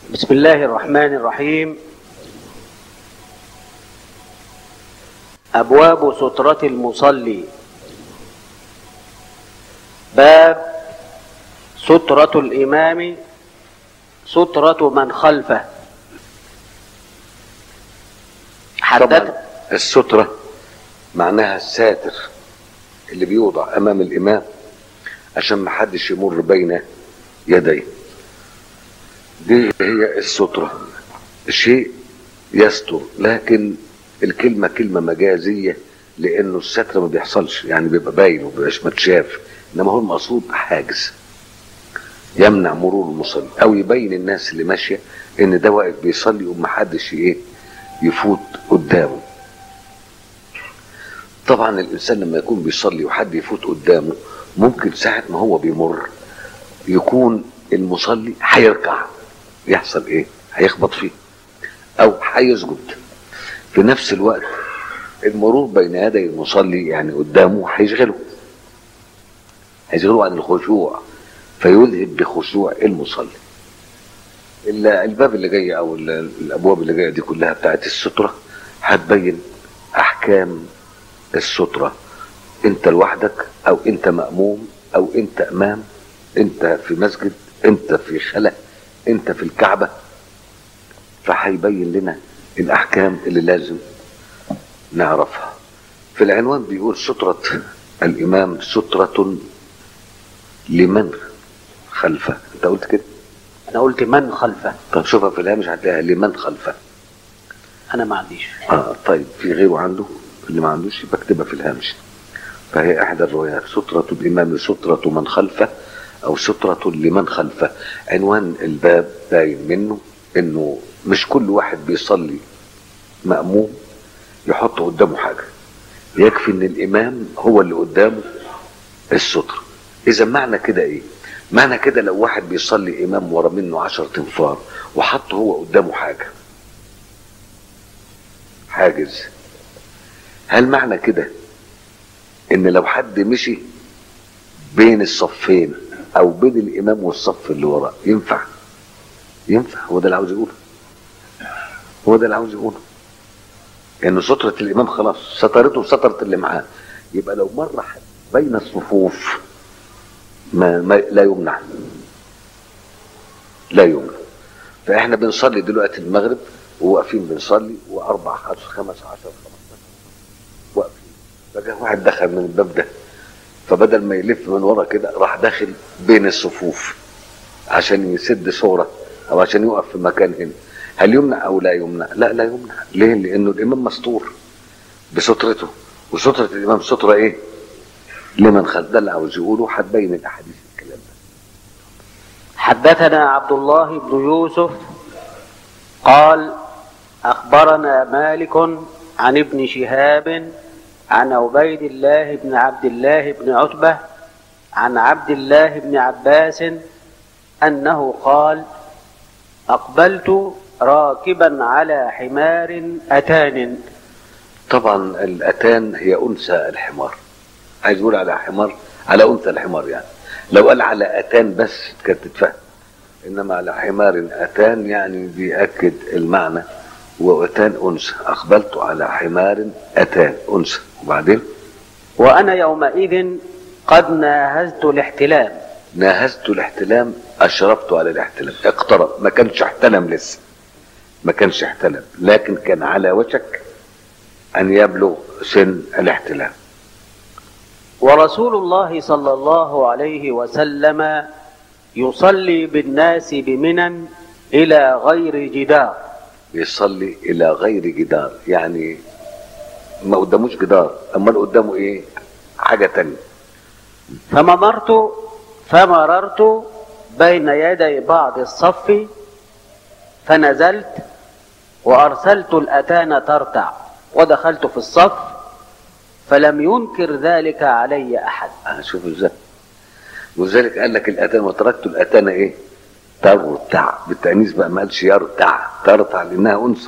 بسم الله الرحمن الرحيم أبواب سترة المصلي باب سترة الإمام سترة من خلفه حدث طبعا السترة معناها الساتر اللي بيوضع أمام الإمام عشان ما حدش يمر بين يديه دي هي السترة شيء يستر لكن الكلمة كلمة مجازية لأنه الستر ما بيحصلش يعني بيبقى باين ومبيبقاش متشاف إنما هو المقصود حاجز يمنع مرور المصلي أو يبين الناس اللي ماشية إن ده واقف بيصلي ومحدش إيه يفوت قدامه طبعا الإنسان لما يكون بيصلي وحد يفوت قدامه ممكن ساعة ما هو بيمر يكون المصلي هيركع يحصل ايه هيخبط فيه او هيسجد في نفس الوقت المرور بين يدي المصلي يعني قدامه هيشغله هيشغله عن الخشوع فيذهب بخشوع المصلي ال- الباب اللي جاي او ال- الابواب اللي جايه دي كلها بتاعت الستره هتبين احكام الستره انت لوحدك او انت ماموم او انت امام انت في مسجد انت في خلا انت في الكعبه فهيبين لنا الاحكام اللي لازم نعرفها في العنوان بيقول سترة الإمام سترة لمن خلفه أنت قلت كده أنا قلت من خلفه طب شوفها في الهامش هتلاقيها لمن خلفه أنا ما عنديش آه طيب في غيره عنده اللي ما عندوش يبقى اكتبها في الهامش فهي احدى الروايات سترة الامام سترة من خلفه او سترة لمن خلفه عنوان الباب باين منه انه مش كل واحد بيصلي مأموم يحط قدامه حاجة يكفي ان الامام هو اللي قدامه الستر اذا معنى كده ايه معنى كده لو واحد بيصلي امام ورا منه عشر تنفار وحط هو قدامه حاجه حاجز هل معنى كده ان لو حد مشي بين الصفين او بين الامام والصف اللي وراه ينفع ينفع هو ده اللي عاوز يقوله هو ده اللي عاوز يقوله ان سترة الامام خلاص سترته وسترة اللي معاه يبقى لو مر حد بين الصفوف ما, ما لا يمنع لا يمنع فاحنا بنصلي دلوقتي المغرب وواقفين بنصلي واربع عشر خمس عشر خمس واقفين فجاه واحد دخل من الباب ده فبدل ما يلف من ورا كده راح داخل بين الصفوف عشان يسد صوره او عشان يقف في مكان هنا هل يمنع او لا يمنع؟ لا لا يمنع ليه؟ لانه الامام مستور بسترته وستره الامام ستره ايه؟ لمن خلف ده اللي عاوز يقوله هتبين الاحاديث الكلام ده حدثنا عبد الله بن يوسف قال أخبرنا مالك عن ابن شهاب عن عبيد الله بن عبد الله بن عتبة عن عبد الله بن عباس أنه قال أقبلت راكبا على حمار أتان طبعا الاتان هي انثى الحمار عايز يقول على حمار على انثى الحمار يعني لو قال على اتان بس كانت تتفهم انما على حمار اتان يعني بيأكد المعنى واتان انثى اقبلت على حمار اتان انثى وبعدين وأنا يومئذ قد ناهزت الاحتلام ناهزت الاحتلام اشرفت على الاحتلام اقترب ما كانش احتلم لسه ما كانش احتلم لكن كان على وشك ان يبلغ سن الاحتلام ورسول الله صلى الله عليه وسلم يصلي بالناس بمنن إلى غير جدار يصلي الى غير جدار يعني ما قداموش جدار امال قدامه ايه حاجه تانية فمررت فمررت بين يدي بعض الصف فنزلت وأرسلت الأتان ترتع ودخلت في الصف فلم ينكر ذلك علي أحد آه، شوف ازاي ولذلك قال لك الاتان وتركت الاتان ايه ترتع بالتانيث بقى ما قالش يرتع ترتع لانها انثى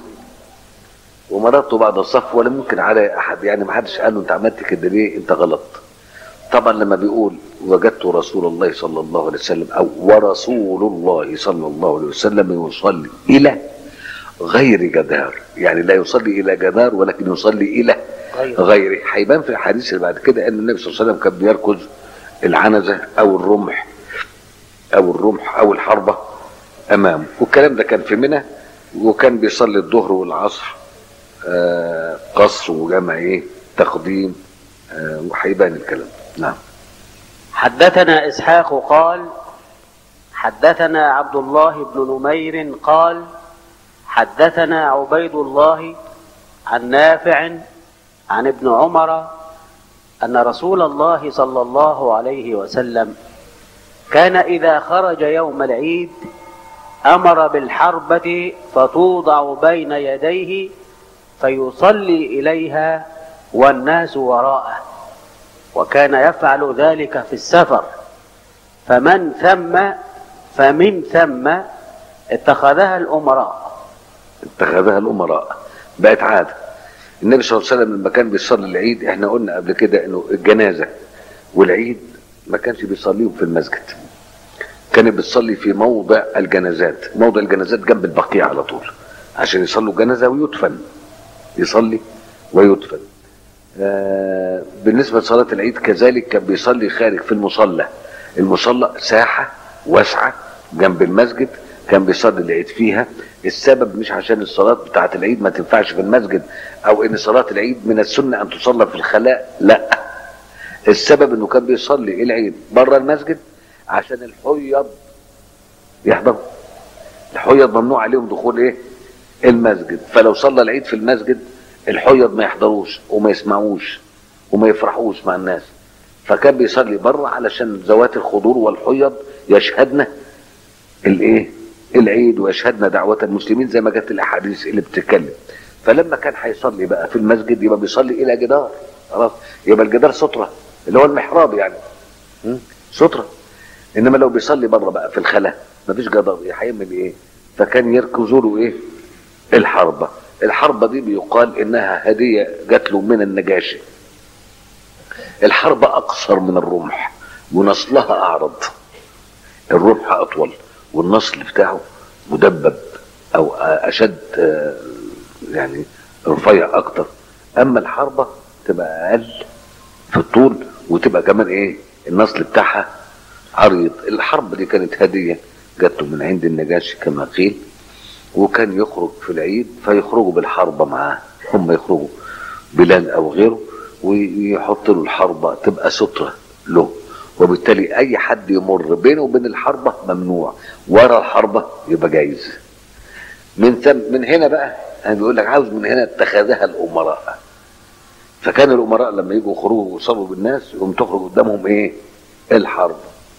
ومررت بعد الصف ولم ينكر علي احد يعني ما حدش قال له انت عملت كده ليه انت غلط طبعا لما بيقول وجدت رسول الله صلى الله عليه وسلم او ورسول الله صلى الله عليه وسلم يصلي الى غير جدار يعني لا يصلي الى جدار ولكن يصلي الى غير. غيره هيبان في الحديث اللي بعد كده ان النبي صلى الله عليه وسلم كان بيركز العنزه او الرمح او الرمح او الحربه امامه والكلام ده كان في منى وكان بيصلي الظهر والعصر آه قصر وجمع ايه تقديم آه وهيبان الكلام نعم حدثنا إسحاق قال حدثنا عبد الله بن نمير قال حدثنا عبيد الله عن نافع عن ابن عمر أن رسول الله صلى الله عليه وسلم كان إذا خرج يوم العيد أمر بالحربة فتوضع بين يديه فيصلي إليها والناس وراءه وكان يفعل ذلك في السفر فمن ثم فمن ثم اتخذها الأمراء اتخذها الامراء بقت عاده النبي صلى الله عليه وسلم لما كان بيصلي العيد احنا قلنا قبل كده انه الجنازه والعيد ما كانش بيصليهم في المسجد كان بيصلي في موضع الجنازات موضع الجنازات جنب البقيع على طول عشان يصلوا جنازه ويدفن يصلي ويدفن آه بالنسبه لصلاه العيد كذلك كان بيصلي خارج في المصلى المصلى ساحه واسعه جنب المسجد كان بيصلي العيد فيها السبب مش عشان الصلاة بتاعة العيد ما تنفعش في المسجد او ان صلاة العيد من السنة ان تصلى في الخلاء لا السبب انه كان بيصلي العيد بره المسجد عشان الحيض يحضروا الحيض ممنوع عليهم دخول ايه المسجد فلو صلى العيد في المسجد الحيض ما يحضروش وما يسمعوش وما يفرحوش مع الناس فكان بيصلي بره علشان ذوات الخضور والحيض يشهدن الايه العيد ويشهدنا دعوة المسلمين زي ما جت الاحاديث اللي بتتكلم فلما كان هيصلي بقى في المسجد يبقى بيصلي الى جدار خلاص يبقى الجدار سترة اللي هو المحراب يعني م? سترة انما لو بيصلي بره بقى في الخلاء مفيش جدار هيعمل ايه فكان يركزوا له ايه الحربة الحربة دي بيقال انها هدية جات له من النجاشي الحربة اقصر من الرمح ونصلها اعرض الرمح اطول والنصل بتاعه مدبب او اشد يعني رفيع اكتر اما الحربة تبقى اقل في الطول وتبقى كمان ايه النصل بتاعها عريض الحرب دي كانت هدية جاته من عند النجاشي كما قيل وكان يخرج في العيد فيخرجوا بالحربة معاه هم يخرجوا بلال او غيره ويحط له الحربة تبقى سترة له وبالتالي اي حد يمر بينه وبين الحربة ممنوع ورا الحربة يبقى جايز من ثم من هنا بقى انا بيقول لك عاوز من هنا اتخذها الامراء فكان الامراء لما يجوا يخرجوا ويصلوا بالناس يقوم تخرج قدامهم ايه الحرب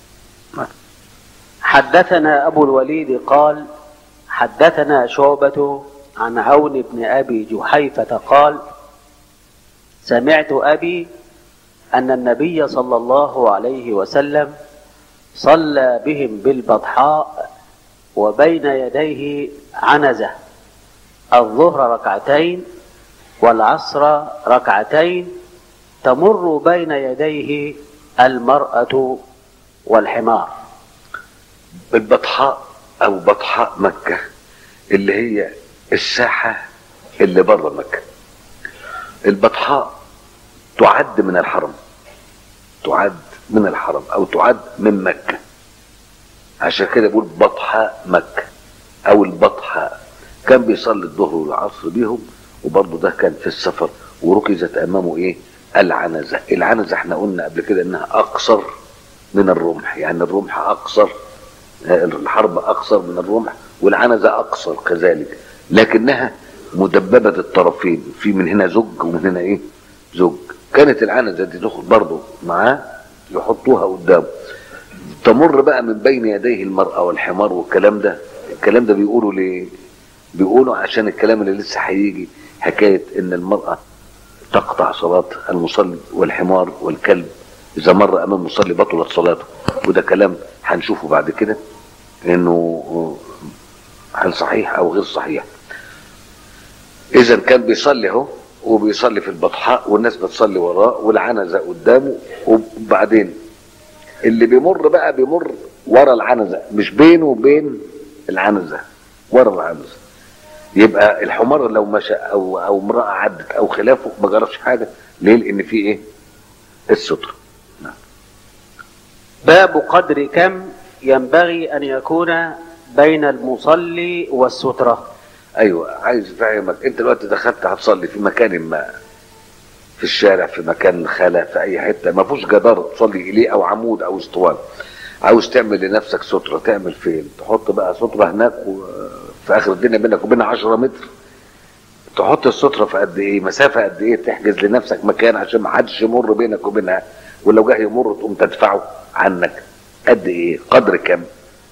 حدثنا أبو الوليد قال حدثنا شعبة عن عون بن أبي جحيفة قال سمعت أبي أن النبي صلى الله عليه وسلم صلى بهم بالبطحاء وبين يديه عنزة الظهر ركعتين والعصر ركعتين تمر بين يديه المرأة والحمار البطحاء او بطحاء مكة اللي هي الساحة اللي بره مكة البطحاء تعد من الحرم تعد من الحرم او تعد من مكة عشان كده بقول بطحاء مكة او البطحاء كان بيصلي الظهر والعصر بيهم وبرضه ده كان في السفر وركزت امامه ايه العنزة العنزة احنا قلنا قبل كده انها اقصر من الرمح يعني الرمح اقصر الحرب اقصر من الرمح والعنزة اقصر كذلك لكنها مدببة الطرفين في من هنا زج ومن هنا ايه زج كانت العنزة دي تاخد برضه معاه يحطوها قدامه تمر بقى من بين يديه المرأة والحمار والكلام ده الكلام ده بيقولوا ليه بيقولوا عشان الكلام اللي لسه هيجي حكاية ان المرأة تقطع صلاة المصلي والحمار والكلب اذا مر امام المصلي بطلت صلاته وده كلام هنشوفه بعد كده انه هل صحيح او غير صحيح اذا كان بيصلي اهو وبيصلي في البطحاء والناس بتصلي وراه والعنزه قدامه وبعدين اللي بيمر بقى بيمر ورا العنزه مش بينه وبين العنزه ورا العنزه يبقى الحمار لو مشى او او امراه عدت او خلافه ما جربش حاجه ليه؟ لان في ايه؟ الستر نعم باب قدر كم ينبغي أن يكون بين المصلي والسترة ايوه عايز افهمك انت دلوقتي دخلت هتصلي في مكان ما في الشارع في مكان خلا في اي حته ما فيهوش جدار تصلي اليه او عمود او اسطوانه عاوز تعمل لنفسك ستره تعمل فين تحط بقى ستره هناك و... في اخر الدنيا بينك وبينها 10 متر تحط الستره في قد ايه مسافه قد ايه تحجز لنفسك مكان عشان ما حدش يمر بينك وبينها ولو جه يمر تقوم تدفعه عنك قد ايه قدر كم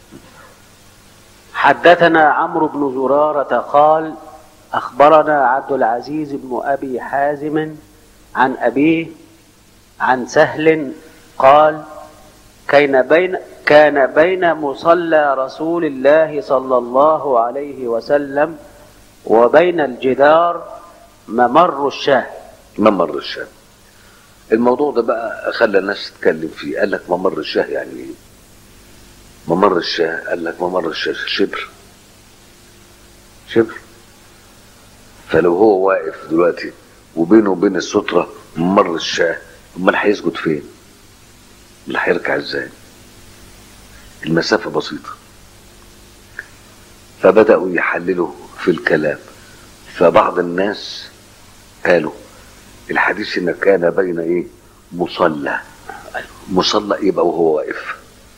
حدثنا عمرو بن زرارة قال أخبرنا عبد العزيز بن أبي حازم عن أبيه عن سهل قال كان بين كان بين مصلى رسول الله صلى الله عليه وسلم وبين الجدار ممر الشاه ممر الشاه الموضوع ده بقى خلى الناس تتكلم فيه قال لك ممر الشاه يعني ايه ممر الشاه قال لك ممر الشاه شبر شبر فلو هو واقف دلوقتي وبينه وبين السترة ممر الشاه امال هيسجد فين امال هيركع ازاي المسافة بسيطة فبدأوا يحللوا في الكلام فبعض الناس قالوا الحديث ان كان بين ايه مصلى مصلى يبقى وهو واقف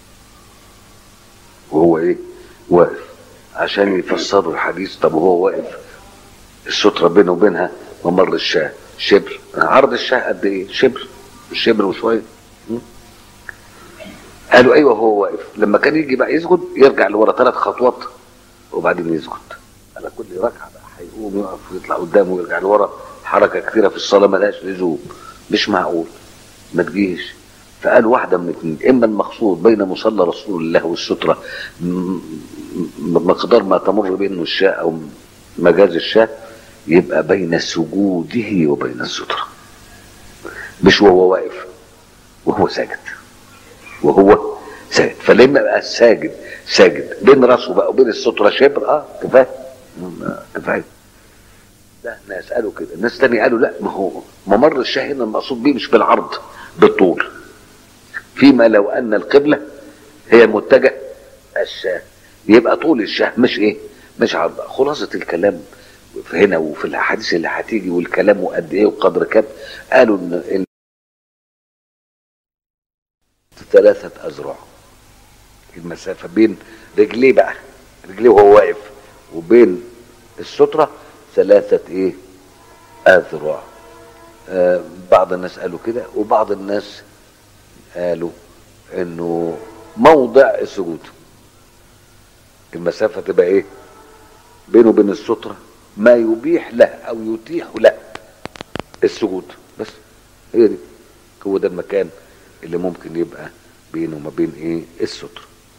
وهو ايه واقف عشان يفسروا الحديث طب وهو واقف السترة بينه وبينها ممر الشاه شبر عرض الشاه قد ايه شبر شبر وشوية م? قالوا ايوه هو واقف لما كان يجي بقى يسجد يرجع لورا ثلاث خطوات وبعدين يسجد على كل ركعه بقى هيقوم يقف ويطلع قدامه ويرجع لورا حركه كثيره في الصلاه ملهاش لزوم مش معقول ما تجيش فقال واحده من اثنين اما المقصود بين مصلى رسول الله والستره م- م- مقدار ما تمر بينه الشاة او مجاز الشاة يبقى بين سجوده وبين الستره مش وهو واقف وهو ساجد وهو ساجد فلما بقى الساجد ساجد بين راسه بقى وبين الستره شبر اه كفايه آه، كفايه لا ناس قالوا كده ناس تاني قالوا لا ما هو ممر الشاه هنا المقصود بيه مش بالعرض بالطول فيما لو ان القبله هي متجه الشاه يبقى طول الشاه مش ايه مش عرض خلاصه الكلام في هنا وفي الاحاديث اللي هتيجي والكلام وقد ايه وقدر كام قالوا ان إن ثلاثة أذرع المسافة بين رجليه بقى رجليه وهو واقف وبين السترة ثلاثة إيه أذرع آه بعض الناس قالوا كده وبعض الناس قالوا إنه موضع السجود المسافة تبقى إيه بينه وبين السترة ما يبيح له أو يتيح له السجود بس هي دي هو ده المكان اللي ممكن يبقى بينه وما بين ايه الستر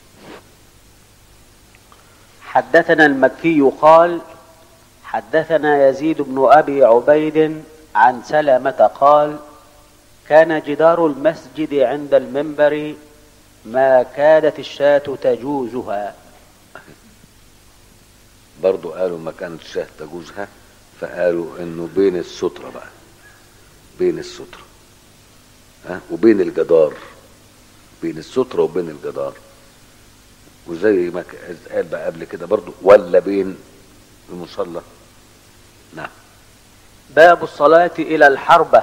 حدثنا المكي قال حدثنا يزيد بن ابي عبيد عن سلمه قال كان جدار المسجد عند المنبر ما كادت الشاة تجوزها برضو قالوا ما كانت شاه تجوزها فقالوا انه بين السترة بقى بين السترة ها وبين الجدار بين السترة وبين الجدار وزي ما ك- قال بقى قبل كده برضو ولا بين المصلى نعم باب الصلاة إلى الحربة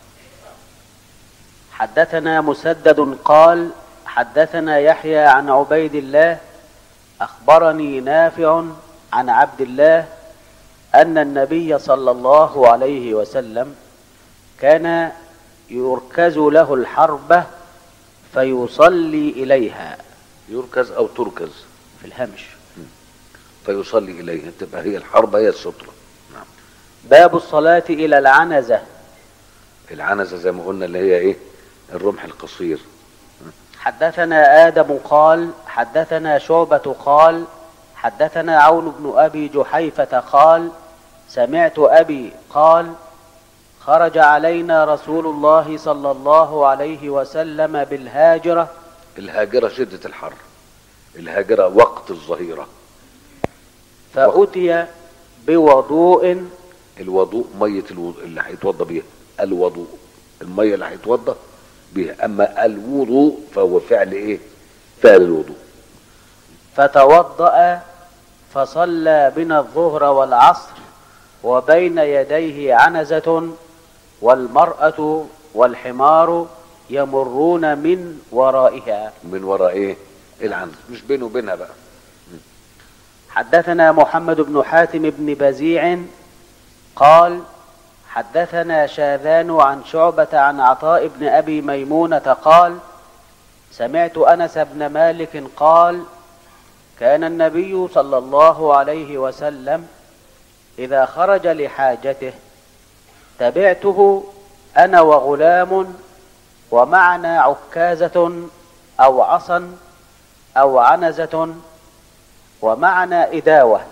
حدثنا مسدد قال حدثنا يحيى عن عبيد الله أخبرني نافع عن عبد الله أن النبي صلى الله عليه وسلم كان يركز له الحربة فيصلي إليها يركز او تركز في الهمش فيصلي اليها تبقى هي الحربة هي السترة نعم باب الصلاة إلى العنزة العنزة زي ما قلنا اللي هي ايه الرمح القصير حدثنا آدم قال حدثنا شعبة قال حدثنا عون بن أبي جحيفة قال سمعت أبي قال خرج علينا رسول الله صلى الله عليه وسلم بالهاجرة الهاجرة شدة الحر الهاجرة وقت الظهيرة فأتي بوضوء الوضوء مية الوضوء اللي هيتوضى بيها الوضوء المية اللي هيتوضى بيها أما الوضوء فهو فعل إيه فعل الوضوء فتوضأ فصلى بنا الظهر والعصر وبين يديه عنزة والمرأة والحمار يمرون من ورائها من وراء إيه العنز مش بينه وبينها بقى حدثنا محمد بن حاتم بن بزيع قال حدثنا شاذان عن شعبة عن عطاء بن أبي ميمونة قال سمعت أنس بن مالك قال كان النبي صلى الله عليه وسلم إذا خرج لحاجته تبعته أنا وغلام ومعنا عكازة أو عصا أو عنزة ومعنا إداوة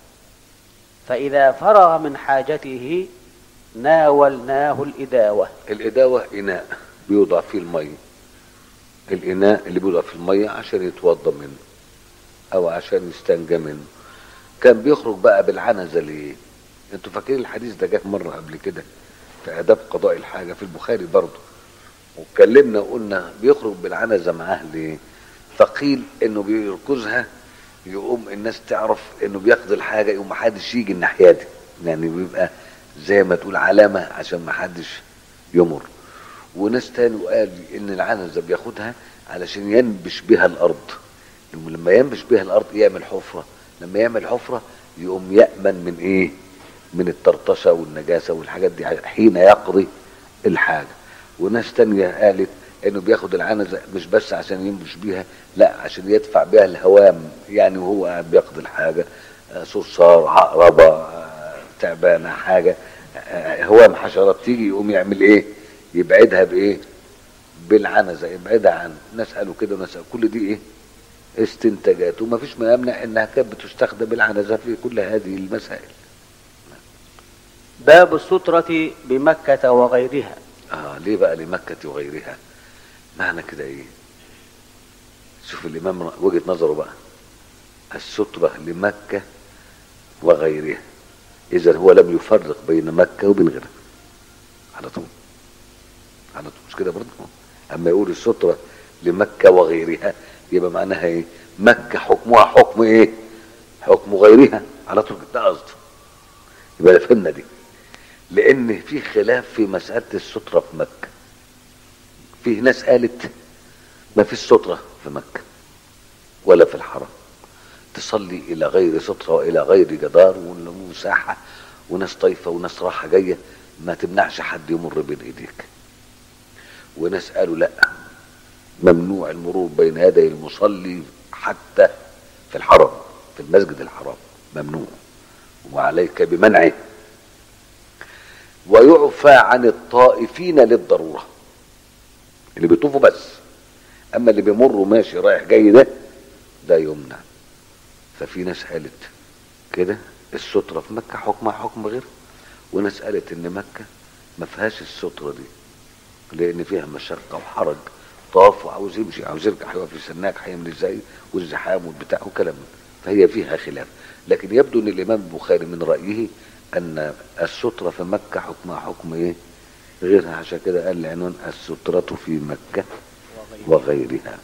فإذا فرغ من حاجته ناولناه الإداوة الإداوة إناء بيوضع فيه المية الإناء اللي بيوضع فيه المية عشان يتوضى منه أو عشان يستنجى منه كان بيخرج بقى بالعنزة ليه انتوا فاكرين الحديث ده جه مرة قبل كده في آداب قضاء الحاجة في البخاري برضه واتكلمنا وقلنا بيخرج بالعنزة معاه ليه فقيل انه بيركزها يقوم الناس تعرف انه بيقضي الحاجة يقوم محدش يجي الناحية دي يعني بيبقى زي ما تقول علامة عشان محدش يمر وناس تاني قال ان العنزة بياخدها علشان ينبش بها الارض إنه لما ينبش بها الارض يعمل حفرة لما يعمل حفرة يقوم يأمن من ايه من الطرطشة والنجاسة والحاجات دي حين يقضي الحاجة وناس تانية قالت انه بياخد العنزة مش بس عشان ينبش بيها لا عشان يدفع بيها الهوام يعني وهو قاعد بيقضي الحاجة آه، صرصار عقربة آه، تعبانة حاجة آه، هوام حشرات تيجي يقوم يعمل ايه يبعدها بايه بالعنزة يبعدها عن ناس قالوا كده وناس قالوا كل دي ايه استنتاجات وما فيش ما يمنع انها كانت بتستخدم العنزة في كل هذه المسائل باب السترة بمكة وغيرها اه ليه بقى لمكة وغيرها معنى كده ايه شوف الامام وجهة نظره بقى السترة لمكة وغيرها اذا هو لم يفرق بين مكة وبين غيرها على طول على طول مش كده برضه اما يقول السترة لمكة وغيرها يبقى معناها ايه مكة حكمها حكم ايه حكم غيرها على طول ده قصده يبقى فهمنا دي لان في خلاف في مسألة السترة في مكة فيه ناس قالت ما فيش سترة في مكة ولا في الحرم تصلي الى غير سترة والى غير جدار ومساحة وناس طايفة وناس راحة جاية ما تمنعش حد يمر بين ايديك وناس قالوا لا ممنوع المرور بين يدي المصلي حتى في الحرم في المسجد الحرام ممنوع وعليك بمنعه ويعفى عن الطائفين للضرورة اللي بيطوفوا بس اما اللي بيمروا ماشي رايح جاي ده ده يمنع ففي ناس قالت كده السترة في مكة حكمها حكم غير وناس قالت ان مكة ما فيهاش السترة دي لان فيها مشقة وحرج طاف وعاوز يمشي عاوز يرجع هيقف يستناك هيعمل ازاي والزحام والبتاع وكلام من. فهي فيها خلاف لكن يبدو ان الامام البخاري من رايه ان السترة في مكة حكمها حكم ايه غيرها عشان كده قال العنوان السترة في مكة وغيرها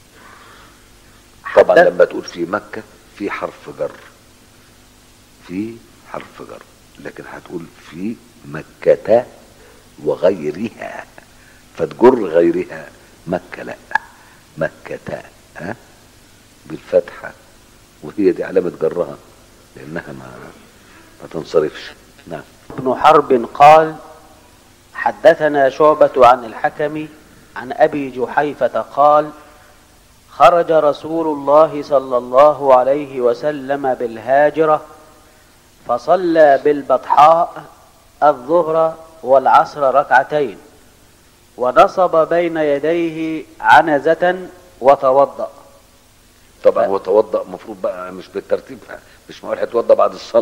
طبعا حدث- لما تقول في مكة في حرف جر في حرف جر لكن هتقول في مكة وغيرها فتجر غيرها مكة لا مكة ها بالفتحة وهي دي علامة جرها لأنها ما ما تنصرفش نعم بن حرب قال حدثنا شعبة عن الحكم عن أبي جحيفة قال خرج رسول الله صلى الله عليه وسلم بالهاجرة فصلى بالبطحاء الظهر والعصر ركعتين ونصب بين يديه عنزة وتوضأ طبعا ف- هو توضأ المفروض بقى مش بالترتيب مش معقول هيتوضأ بعد الصلاة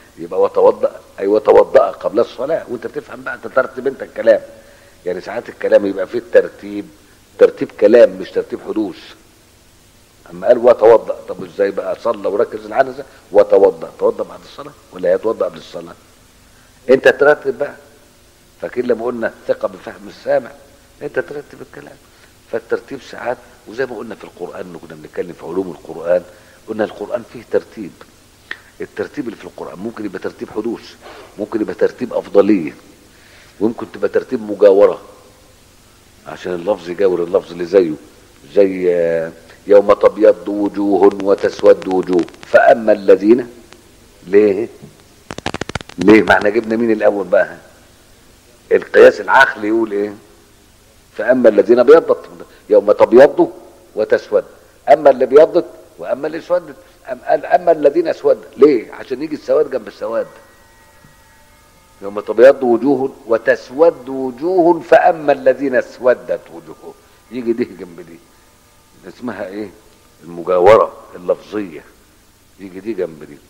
يبقى وتوضأ أي وتوضأ قبل الصلاة وأنت تفهم بقى ترتب أنت الكلام يعني ساعات الكلام يبقى فيه الترتيب ترتيب كلام مش ترتيب حدوث اما قال وتوضا طب ازاي بقى صلى وركز العدسه وتوضا توضا بعد الصلاه ولا يتوضا قبل الصلاه انت ترتب بقى فاكر لما قلنا الثقه بفهم السامع انت ترتب الكلام فالترتيب ساعات وزي ما قلنا في القران كنا بنتكلم في علوم القران قلنا القران فيه ترتيب الترتيب اللي في القران ممكن يبقى ترتيب حدوث ممكن يبقى ترتيب افضليه وممكن تبقى ترتيب مجاوره عشان اللفظ يجاور اللفظ اللي زيه زي آه، يوم تبيض وجوه وتسود وجوه فأما الذين ليه ليه ما احنا جبنا مين الأول بقى القياس العقلي يقول ايه فأما الذين بيضت يوم تبيض وتسود أما اللي بيضت وأما اللي اسودت أم- قال أما الذين اسود ليه عشان يجي السواد جنب السواد يوم تبيض وجوه وتسود وجوه فأما الذين اسودت وجوههم يجي دي جنب دي اسمها ايه المجاورة اللفظية يجي دي جنب دي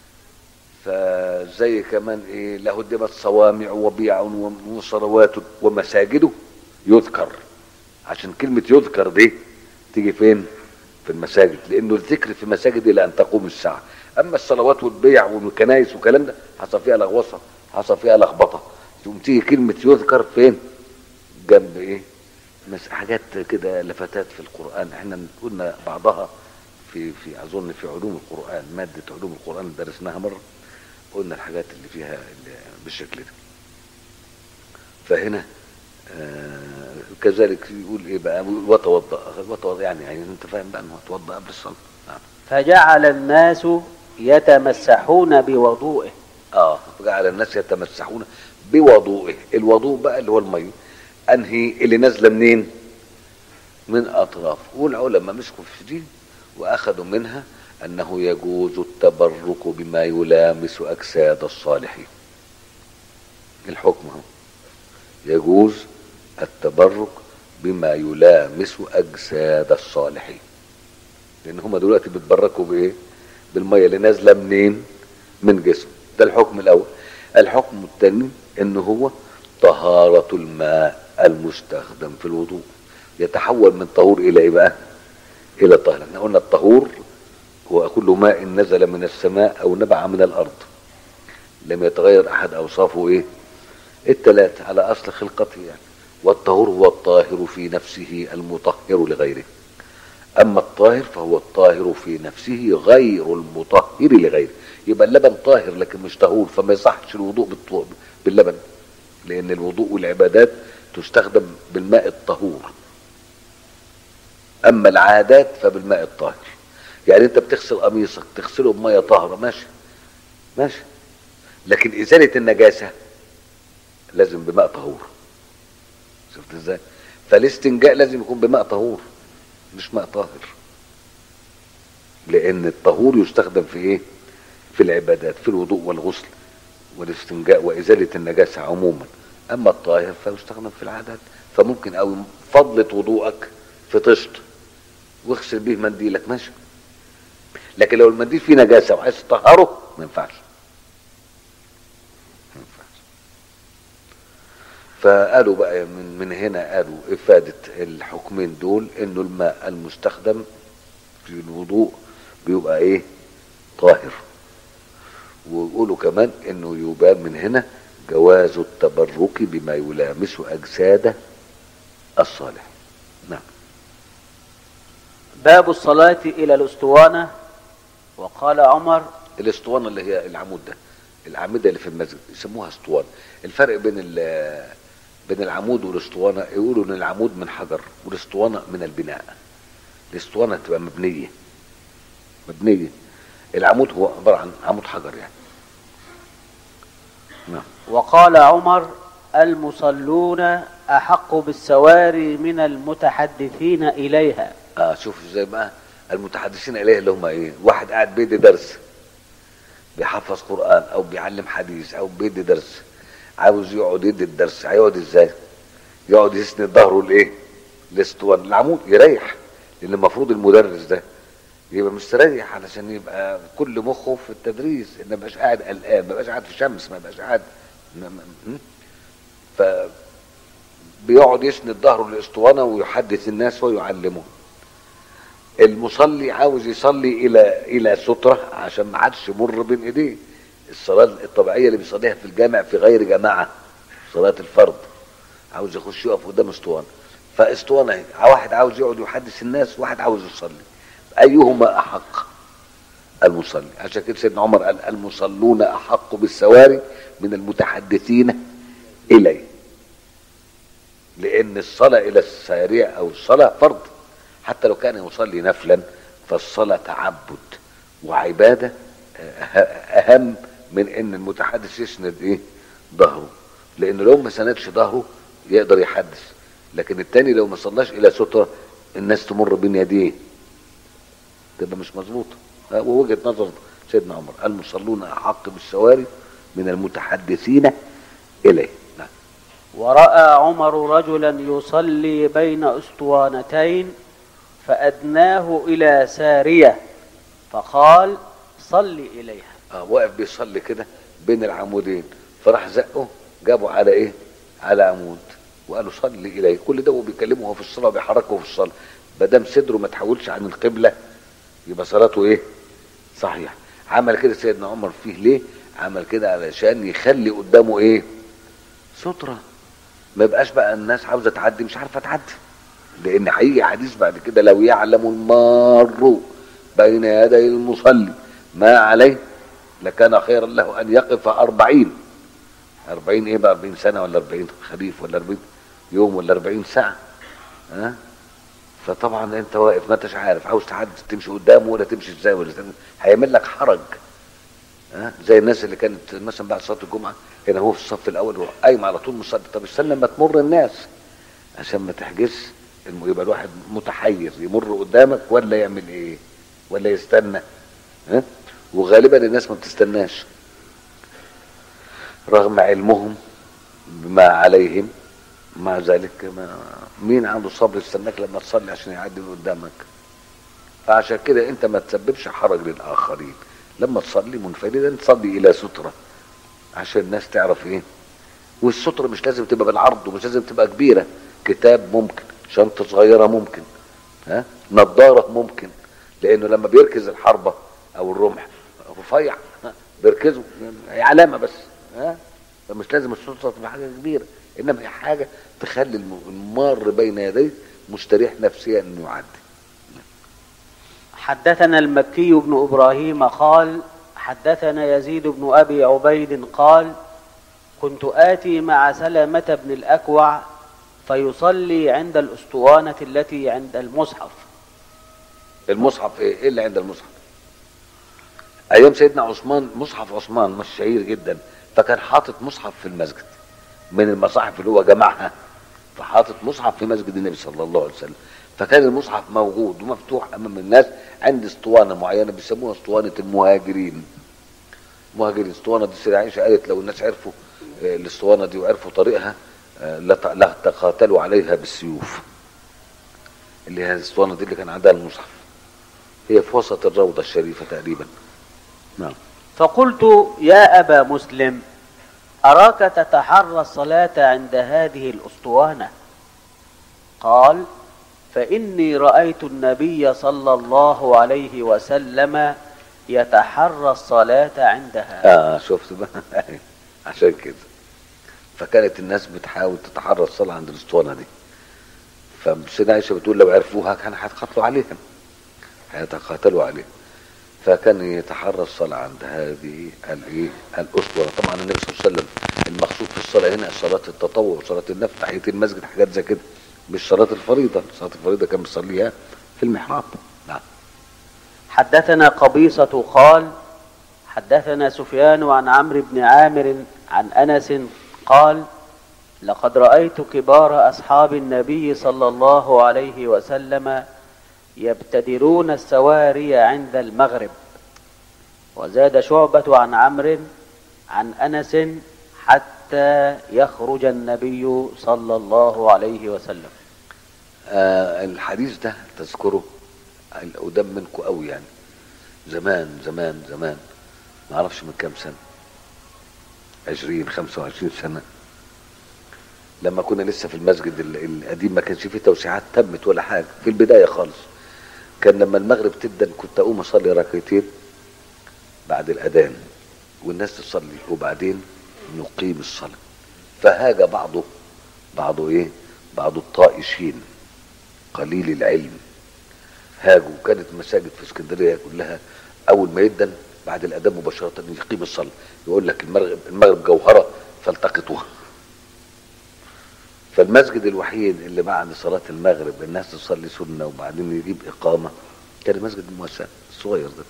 فزي كمان ايه لهدمت صوامع وبيع وصلوات ومساجده يذكر عشان كلمة يذكر دي تيجي فين في المساجد لانه الذكر في مساجد الى ان تقوم الساعة اما الصلوات والبيع والكنايس والكلام ده حصل فيها لغوصة حصل فيها لخبطة تقوم تيجي كلمة يذكر فين جنب ايه مس- حاجات كده لفتات في القرآن احنا قلنا بعضها في في اظن في علوم القرآن مادة علوم القرآن اللي درسناها مرة قلنا الحاجات اللي فيها اللي بالشكل ده فهنا آه كذلك يقول ايه بقى وتوضا وتوضا يعني يعني انت فاهم بقى انه توضا قبل الصلاه نعم فجعل الناس يتمسحون بوضوئه اه جعل الناس يتمسحون بوضوئه الوضوء بقى اللي هو الميه انهي اللي نازله منين من اطراف والعلماء مسكوا في دي واخذوا منها انه يجوز التبرك بما يلامس اجساد الصالحين الحكم هو يجوز التبرك بما يلامس اجساد الصالحين لان هم دلوقتي بيتبركوا بايه بالميه اللي نازله منين من جسم ده الحكم الاول الحكم الثاني ان هو طهارة الماء المستخدم في الوضوء يتحول من طهور الى ايه بقى الى طهر احنا قلنا الطهور هو كل ماء نزل من السماء او نبع من الارض لم يتغير احد اوصافه ايه الثلاث على اصل خلقته يعني والطهور هو الطاهر في نفسه المطهر لغيره اما الطاهر فهو الطاهر في نفسه غير المطهر لغيره يبقى اللبن طاهر لكن مش طهور فما يصحش الوضوء بالطو- باللبن لان الوضوء والعبادات تستخدم بالماء الطهور اما العادات فبالماء الطاهر يعني انت بتغسل قميصك تغسله بميه طاهره ماشي ماشي لكن ازاله النجاسه لازم بماء طهور شفت ازاي فالاستنجاء لازم يكون بماء طهور مش ماء طاهر لان الطهور يستخدم في ايه في العبادات في الوضوء والغسل والاستنجاء وازاله النجاسه عموما اما الطاهر فيستخدم في العادات فممكن او فضلة وضوءك في طشت واغسل به منديلك ماشي لكن لو المنديل فيه نجاسه وعايز تطهره ما ينفعش ما ينفعش فقالوا بقى من من هنا قالوا افاده الحكمين دول انه الماء المستخدم في الوضوء بيبقى ايه طاهر ويقولوا كمان انه يبان من هنا جواز التبرك بما يلامس اجساد الصالح نعم باب الصلاة إلى الأسطوانة وقال عمر الاسطوانه اللي هي العمود ده الاعمده اللي في المسجد يسموها اسطوانه الفرق بين ال- بين العمود والاسطوانه يقولوا ان العمود من حجر والاسطوانه من البناء الاسطوانه تبقى مبنيه مبنيه العمود هو عباره عن عمود حجر يعني نعم وقال عمر المصلون أحق بالسواري من المتحدثين إليها اه شوف ازاي بقى المتحدثين اليه اللي هم ايه واحد قاعد بيدي درس بيحفظ قران او بيعلم حديث او بيدي درس عاوز يقعد يدي الدرس هيقعد ازاي يقعد يسند ظهره لايه الاسطوانه العمود يريح لان المفروض المدرس ده يبقى مستريح علشان يبقى كل مخه في التدريس ان ما يبقاش قاعد قلقان ما يبقاش قاعد في شمس ما يبقاش قاعد م- م- م? ف بيقعد يسند ظهره للاسطوانه ويحدث الناس ويعلمهم المصلي عاوز يصلي الى الى ستره عشان ما حدش يمر بين ايديه الصلاه الطبيعيه اللي بيصليها في الجامع في غير جماعه صلاه الفرض عاوز يخش يقف قدام اسطوانه فاسطوانه اهي واحد عاوز يقعد يحدث الناس واحد عاوز يصلي ايهما احق المصلي عشان كده سيدنا عمر قال المصلون احق بالسواري من المتحدثين اليه لان الصلاه الى الساريه او الصلاه فرض حتى لو كان يصلي نفلا فالصلاه تعبد وعباده أه- اهم من ان المتحدث يسند ايه ظهره لان لو ما سندش ظهره يقدر يحدث لكن التاني لو ما صلاش الى ستره الناس تمر بين يديه تبقى مش مظبوطه ها، ووجهه نظر سيدنا عمر المصلون احق بالسواري من المتحدثين اليه نعم ورأى عمر رجلا يصلي بين أسطوانتين فأدناه إلى سارية فقال صل إليها اه واقف بيصلي كده بين العمودين فراح زقه جابه على ايه على عمود وقال له صلي اليه كل ده وبيكلمه وهو في الصلاه وبيحركه في الصلاه ما دام صدره ما تحولش عن القبله يبقى صلاته ايه صحيح عمل كده سيدنا عمر فيه ليه عمل كده علشان يخلي قدامه ايه ستره ما يبقاش بقى الناس عاوزه تعدي مش عارفه تعدي لان هيجي حديث بعد كده لو يعلم المار بين يدي المصلي ما عليه لكان خيرا له ان يقف أربعين أربعين ايه بقى أربعين سنة ولا أربعين خريف ولا أربعين يوم ولا أربعين ساعة ها فطبعا انت واقف ما انتش عارف عاوز تعدي تمشي قدامه ولا تمشي ازاي ولا تعمل- هيعمل لك حرج ها زي الناس اللي كانت مثلا بعد صلاه الجمعه هنا هو في الصف الاول هو قايم على طول مصلي طب استنى ما تمر الناس عشان ما تحجزش الم- يبقى الواحد متحير يمر قدامك ولا يعمل ايه ولا يستنى ها وغالبا الناس ما بتستناش رغم علمهم بما عليهم مع ذلك ما مين عنده صبر يستناك لما تصلي عشان يعدي من قدامك فعشان كده انت ما تسببش حرج للاخرين لما تصلي منفردا تصلي الى ستره عشان الناس تعرف ايه والستره مش لازم تبقى بالعرض ومش لازم تبقى كبيره كتاب ممكن شنطه صغيره ممكن ها نظاره ممكن لانه لما بيركز الحربه او الرمح رفيع ها؟ بيركزه هي علامه بس ها فمش لازم السلطه تبقى حاجه كبيره انما هي حاجه تخلي الم- المار بين يديه مستريح نفسيا انه يعدي حدثنا المكي بن إبراهيم قال حدثنا يزيد بن أبي عبيد قال كنت آتي مع سلمة بن الأكوع فيصلي عند الأسطوانة التي عند المصحف المصحف ايه ايه اللي عند المصحف ايام سيدنا عثمان مصحف عثمان مش شهير جدا فكان حاطط مصحف في المسجد من المصاحف اللي هو جمعها فحاطط مصحف في مسجد النبي صلى الله عليه وسلم فكان المصحف موجود ومفتوح امام الناس عند اسطوانه معينه بيسموها اسطوانه المهاجرين مهاجرين اسطوانه دي السيده عائشه قالت لو الناس عرفوا آه، الاسطوانه دي وعرفوا طريقها آه، لت- لتقاتلوا عليها بالسيوف اللي هي الاسطوانه دي اللي كان عندها المصحف هي في وسط الروضه الشريفه تقريبا نعم فقلت يا أبا مسلم أراك تتحرى الصلاة عند هذه الأسطوانة قال فإني رأيت النبي صلى الله عليه وسلم يتحرى الصلاة عندها اه شفت بقى عشان كده فكانت الناس بتحاول تتحرى الصلاه عند الاسطوانه دي فسيدنا عائشه بتقول لو عرفوها كان هيتقاتلوا عليهم هيتقاتلوا عليها فكان يتحرى الصلاه عند هذه الايه الاسطوانه طبعا النبي صلى الله عليه وسلم المقصود في الصلاه هنا صلاه التطوع صلاه النفل تحيه المسجد حاجات زي كده مش صلاه الفريضه صلاه الفريضه كان بيصليها في المحراب نعم حدثنا قبيصة قال حدثنا سفيان عن عمرو بن عامر عن أنس قال لقد رأيت كبار أصحاب النبي صلى الله عليه وسلم يبتدرون السواري عند المغرب وزاد شعبة عن عمرو عن أنس حتى يخرج النبي صلى الله عليه وسلم آه الحديث ده تذكره القدام منكم قوي يعني زمان زمان زمان ما اعرفش من كام سنه عشرين خمسة وعشرين سنة لما كنا لسه في المسجد ال- القديم ما كانش فيه توسيعات تمت ولا حاجة في البداية خالص كان لما المغرب تبدأ كنت أقوم أصلي ركعتين بعد الأذان والناس تصلي وبعدين نقيم الصلاة فهاج بعضه بعضه إيه بعض الطائشين قليل العلم هاجوا كانت المساجد في اسكندرية كلها أول ما يدن بعد الأذان مباشرة يقيم الصلاة يقول لك المغرب المغرب جوهرة فالتقطوها فالمسجد الوحيد اللي بعد صلاة المغرب الناس تصلي سنة وبعدين يجيب إقامة كان المسجد الموسع الصغير ده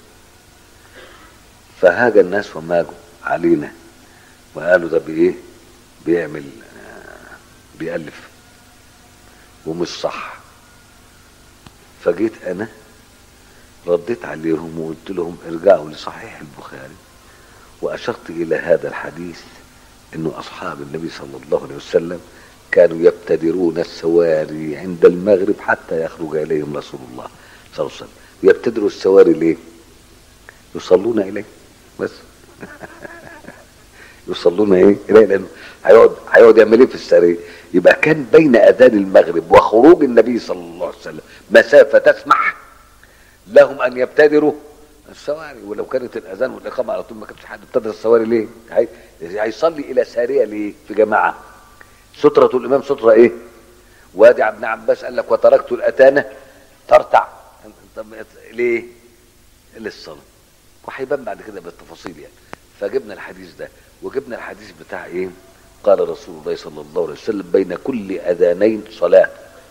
فهاج الناس وماجوا علينا وقالوا ده بإيه بيعمل آه، بيألف ومش صح فجيت أنا رديت عليهم وقلت لهم ارجعوا لصحيح البخاري وأشرت إلى هذا الحديث أنه أصحاب النبي صلى الله عليه وسلم كانوا يبتدرون السواري عند المغرب حتى يخرج إليهم رسول الله صلى الله عليه وسلم يبتدروا السواري ليه يصلون إليه بس يصلون ايه اليه لانه هيقعد هيقعد يعمل ايه في السريه يبقى كان بين اذان المغرب وخروج النبي صلى الله عليه وسلم مسافه تسمح لهم ان يبتدروا السواري ولو كانت الاذان والاقامه على طول ما كانش حد ابتدر السواري ليه؟ هي- هيصلي الى ساريه ليه؟ في جماعه ستره الامام ستره ايه؟ وادي ابن عباس قال لك وتركت الاتانه ترتع طب ليه؟ للصلاه وهيبان بعد كده بالتفاصيل يعني فجبنا الحديث ده وجبنا الحديث بتاع ايه قال رسول الله صلى الله عليه وسلم بين كل اذانين صلاه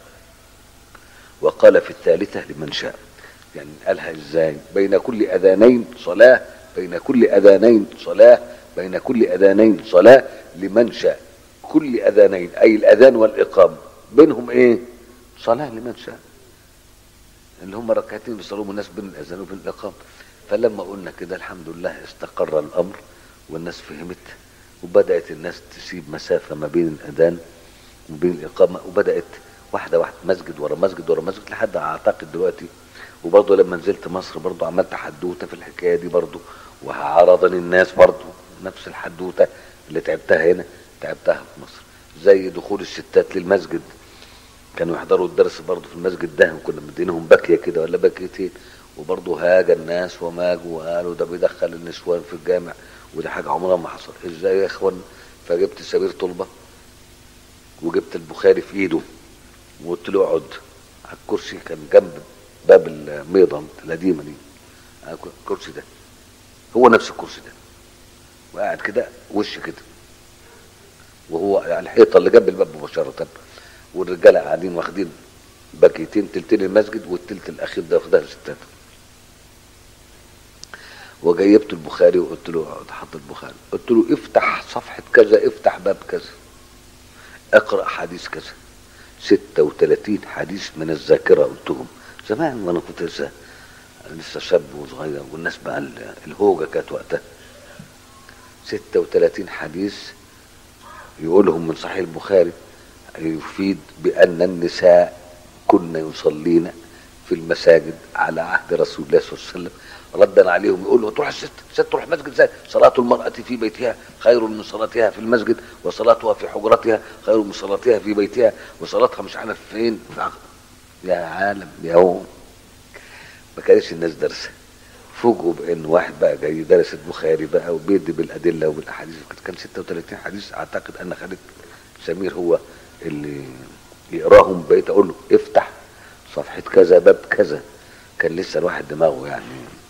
وقال في الثالثه لمن شاء يعني قالها ازاي بين كل اذانين صلاه بين كل اذانين صلاه بين كل اذانين صلاه لمن شاء كل اذانين اي الاذان والاقامه بينهم ايه صلاه لمن شاء اللي هم ركعتين بيصلوهم الناس بين الاذان وبين الاقامه فلما قلنا كده الحمد لله استقر الامر والناس فهمت وبدات الناس تسيب مسافه ما بين الاذان وبين الاقامه وبدات واحده واحده مسجد ورا مسجد ورا مسجد لحد اعتقد دلوقتي وبرضه لما نزلت مصر برضه عملت حدوته في الحكايه دي برضه وعرضني الناس برضه نفس الحدوته اللي تعبتها هنا تعبتها في مصر زي دخول الستات للمسجد كانوا يحضروا الدرس برضه في المسجد ده وكنا مدينهم باكيه كده ولا باكيتين وبرضه هاج الناس وماجوا وقالوا ده بيدخل النسوان في الجامع وده حاجه عمرها ما حصل ازاي يا اخوان فجبت سمير طلبه وجبت البخاري في ايده وقلت له اقعد على الكرسي كان جنب باب الميضه القديمه دي على الكرسي ده هو نفس الكرسي ده وقاعد كده وش كده وهو على الحيطه اللي جنب الباب مباشره والرجاله قاعدين واخدين باكيتين تلتين المسجد والتلت الاخير ده واخدها الستات وجيبت البخاري وقلت له اقعد حط البخاري قلت له افتح صفحه كذا افتح باب كذا اقرا حديث كذا 36 حديث من الذاكره قلتهم زمان وانا كنت لسه لسه شاب وصغير والناس بقى ال- الهوجه كانت وقتها 36 حديث يقولهم من صحيح البخاري يفيد بأن النساء كن يصلين في المساجد على عهد رسول الله صلى الله عليه وسلم ردا عليهم يقول له تروح الست الست تروح المسجد ازاي صلاة المرأة في بيتها خير من صلاتها في المسجد وصلاتها في حجرتها خير من صلاتها في بيتها وصلاتها مش عارف فين في عق- يا عالم يا هو ما كانش الناس دارسه فوجئوا بان واحد بقى جاي دارس البخاري بقى وبيدي بالادله وبالاحاديث كان 36 حديث اعتقد ان خالد سمير هو اللي يقراهم بقيت اقول له افتح صفحه كذا باب كذا كان لسه الواحد دماغه يعني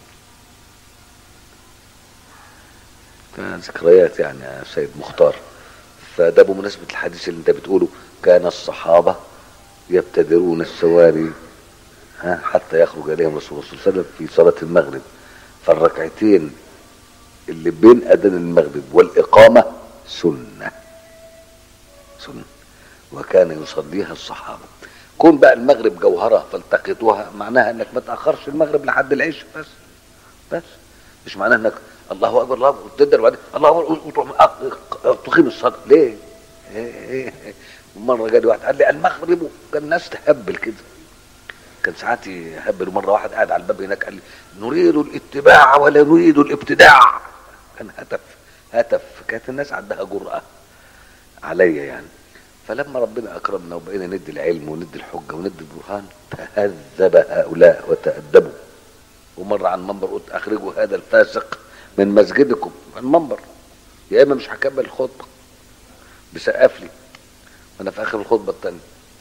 ذكريات يعني يا سيد مختار فده بمناسبه الحديث اللي انت بتقوله كان الصحابه يبتدرون السواري ها حتى يخرج اليهم رسول الله صلى الله عليه وسلم في صلاه المغرب فالركعتين اللي بين اذان المغرب والاقامه سنه سنه وكان يصليها الصحابه كون بقى المغرب جوهره فالتقطوها معناها انك ما تاخرش المغرب لحد العشاء بس بس مش معناه انك الله اكبر الله اكبر تقدر بعدين الله اكبر وتروح أ- تقيم الصلاه ليه؟ مره جالي واحد قال لي المغرب كان الناس تهبل كده كان ساعات يهبل مره واحد قاعد على الباب هناك قال لي نريد الاتباع ولا نريد الابتداع كان هتف هتف كانت الناس عندها جرأة عليا يعني فلما ربنا اكرمنا وبقينا ندي العلم وندي الحجه وندي البرهان تهذب هؤلاء وتأدبوا ومره عن منبر قلت اخرجوا هذا الفاسق من مسجدكم عن منبر يا اما مش هكمل الخطبه بسقف لي وانا في اخر الخطبه الثانيه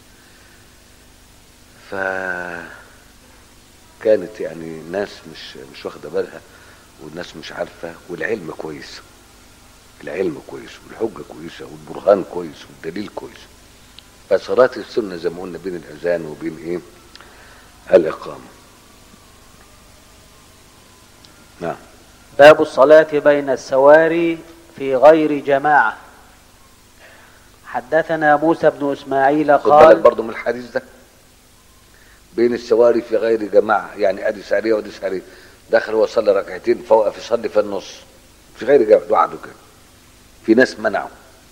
ف كانت يعني الناس مش مش واخده بالها والناس مش عارفه والعلم كويس العلم كويس والحجه كويسه والبرهان كويس والدليل كويس فصلاة السنة زي ما قلنا بين الأذان وبين إيه؟ الإقامة. نعم. باب الصلاة بين السواري في غير جماعة حدثنا موسى بن إسماعيل خد بالك قال برضه من الحديث ده. بين السواري في غير جماعة، يعني أدي سارية وأدي سارية. دخل هو صلى ركعتين فوقف يصلي في النص. في غير جماعة لوحده كده. في ناس منعوا.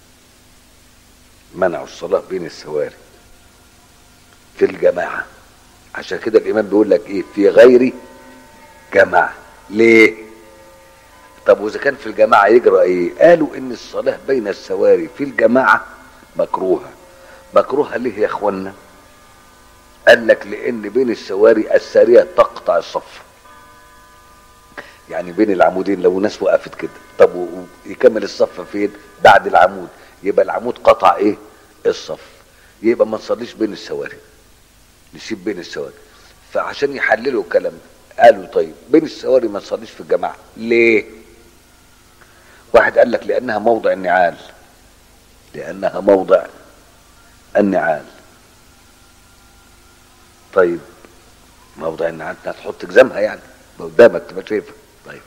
منعوا الصلاة بين السواري. في الجماعة. عشان كده الإمام بيقول لك إيه؟ في غير جماعة. ليه؟ طب واذا كان في الجماعه يجرى ايه قالوا ان الصلاه بين السواري في الجماعه مكروهه مكروهه ليه يا اخوانا قال لك لان بين السواري الساريه تقطع الصف يعني بين العمودين لو ناس وقفت كده طب و- يكمل الصف فين بعد العمود يبقى العمود قطع ايه الصف يبقى ما نصليش بين السواري نسيب بين السواري فعشان يحللوا الكلام ده قالوا طيب بين السواري ما نصليش في الجماعه ليه واحد قال لك لانها موضع النعال لانها موضع النعال طيب موضع النعال انت هتحط جزامها يعني قدامك تبقى شايفها طيب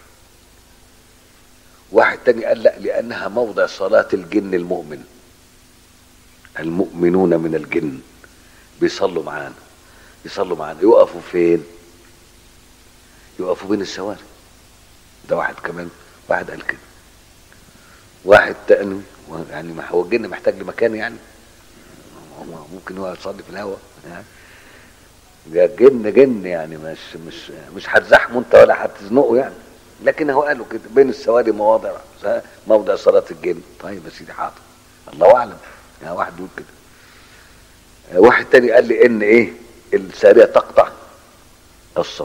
واحد تاني قال لا لانها موضع صلاة الجن المؤمن المؤمنون من الجن بيصلوا معانا يصلوا معانا يقفوا فين يقفوا بين السواري ده واحد كمان واحد قال كده واحد تاني يعني ما هو الجن محتاج لمكان يعني هو ممكن هو يصلي في الهواء يعني ده جن جن يعني مش مش مش هتزحمه انت ولا هتزنقه يعني لكن هو قالوا كده بين السواري مواضع موضع صلاة الجن طيب يا سيدي حاضر الله اعلم يعني واحد يقول كده واحد تاني قال لي ان ايه السارية تقطع الصف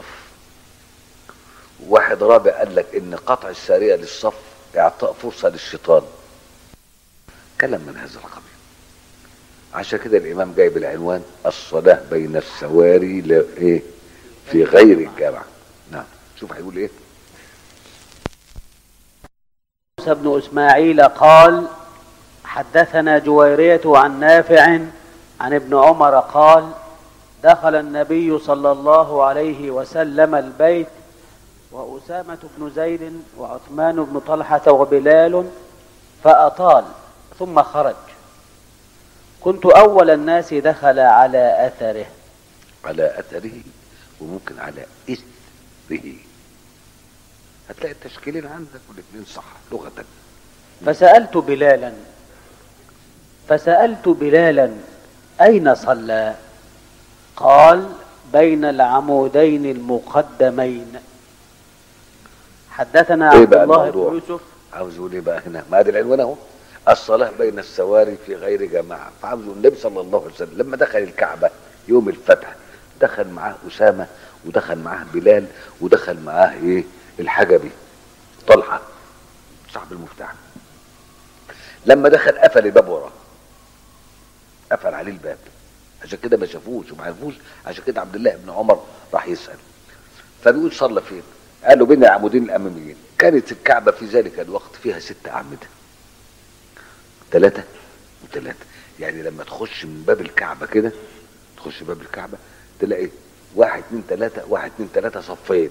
واحد رابع قال لك ان قطع السارية للصف اعطاء فرصة للشيطان كلام من هذا القبيل عشان كده الامام جايب العنوان الصلاة بين السواري ل- ايه في غير الجامعة نعم شوف هيقول ايه موسى بن إسماعيل قال حدثنا جويرية عن نافع عن ابن عمر قال دخل النبي صلى الله عليه وسلم البيت وأسامة بن زيد وعثمان بن طلحة وبلال فأطال ثم خرج كنت أول الناس دخل على أثره على اثره وممكن على اثره هتلاقي التشكيلين عندك والاثنين صح لغة فسألت بلالا فسألت بلالا أين صلى قال بين العمودين المقدمين حدثنا إيه عبد بقى الله الموضوع؟ بن يوسف عاوز يقول ايه بقى هنا ما ادي العنوان اهو الصلاة بين السواري في غير جماعة فعاوز يقول النبي صلى الله عليه وسلم لما دخل الكعبة يوم الفتح دخل معاه أسامة ودخل معاه بلال ودخل معاه ايه الحجبي طلحة صاحب المفتاح لما دخل قفل الباب وراه قفل عليه الباب عشان كده ما شافوش وما عرفوش عشان كده عبد الله بن عمر راح يسأل فبيقول صلى فين قالوا بين العمودين الاماميين كانت الكعبه في ذلك الوقت فيها ست اعمده ثلاثه وثلاثه يعني لما تخش من باب الكعبه كده تخش باب الكعبه تلاقي واحد اتنين تلاته واحد اتنين تلاته صفين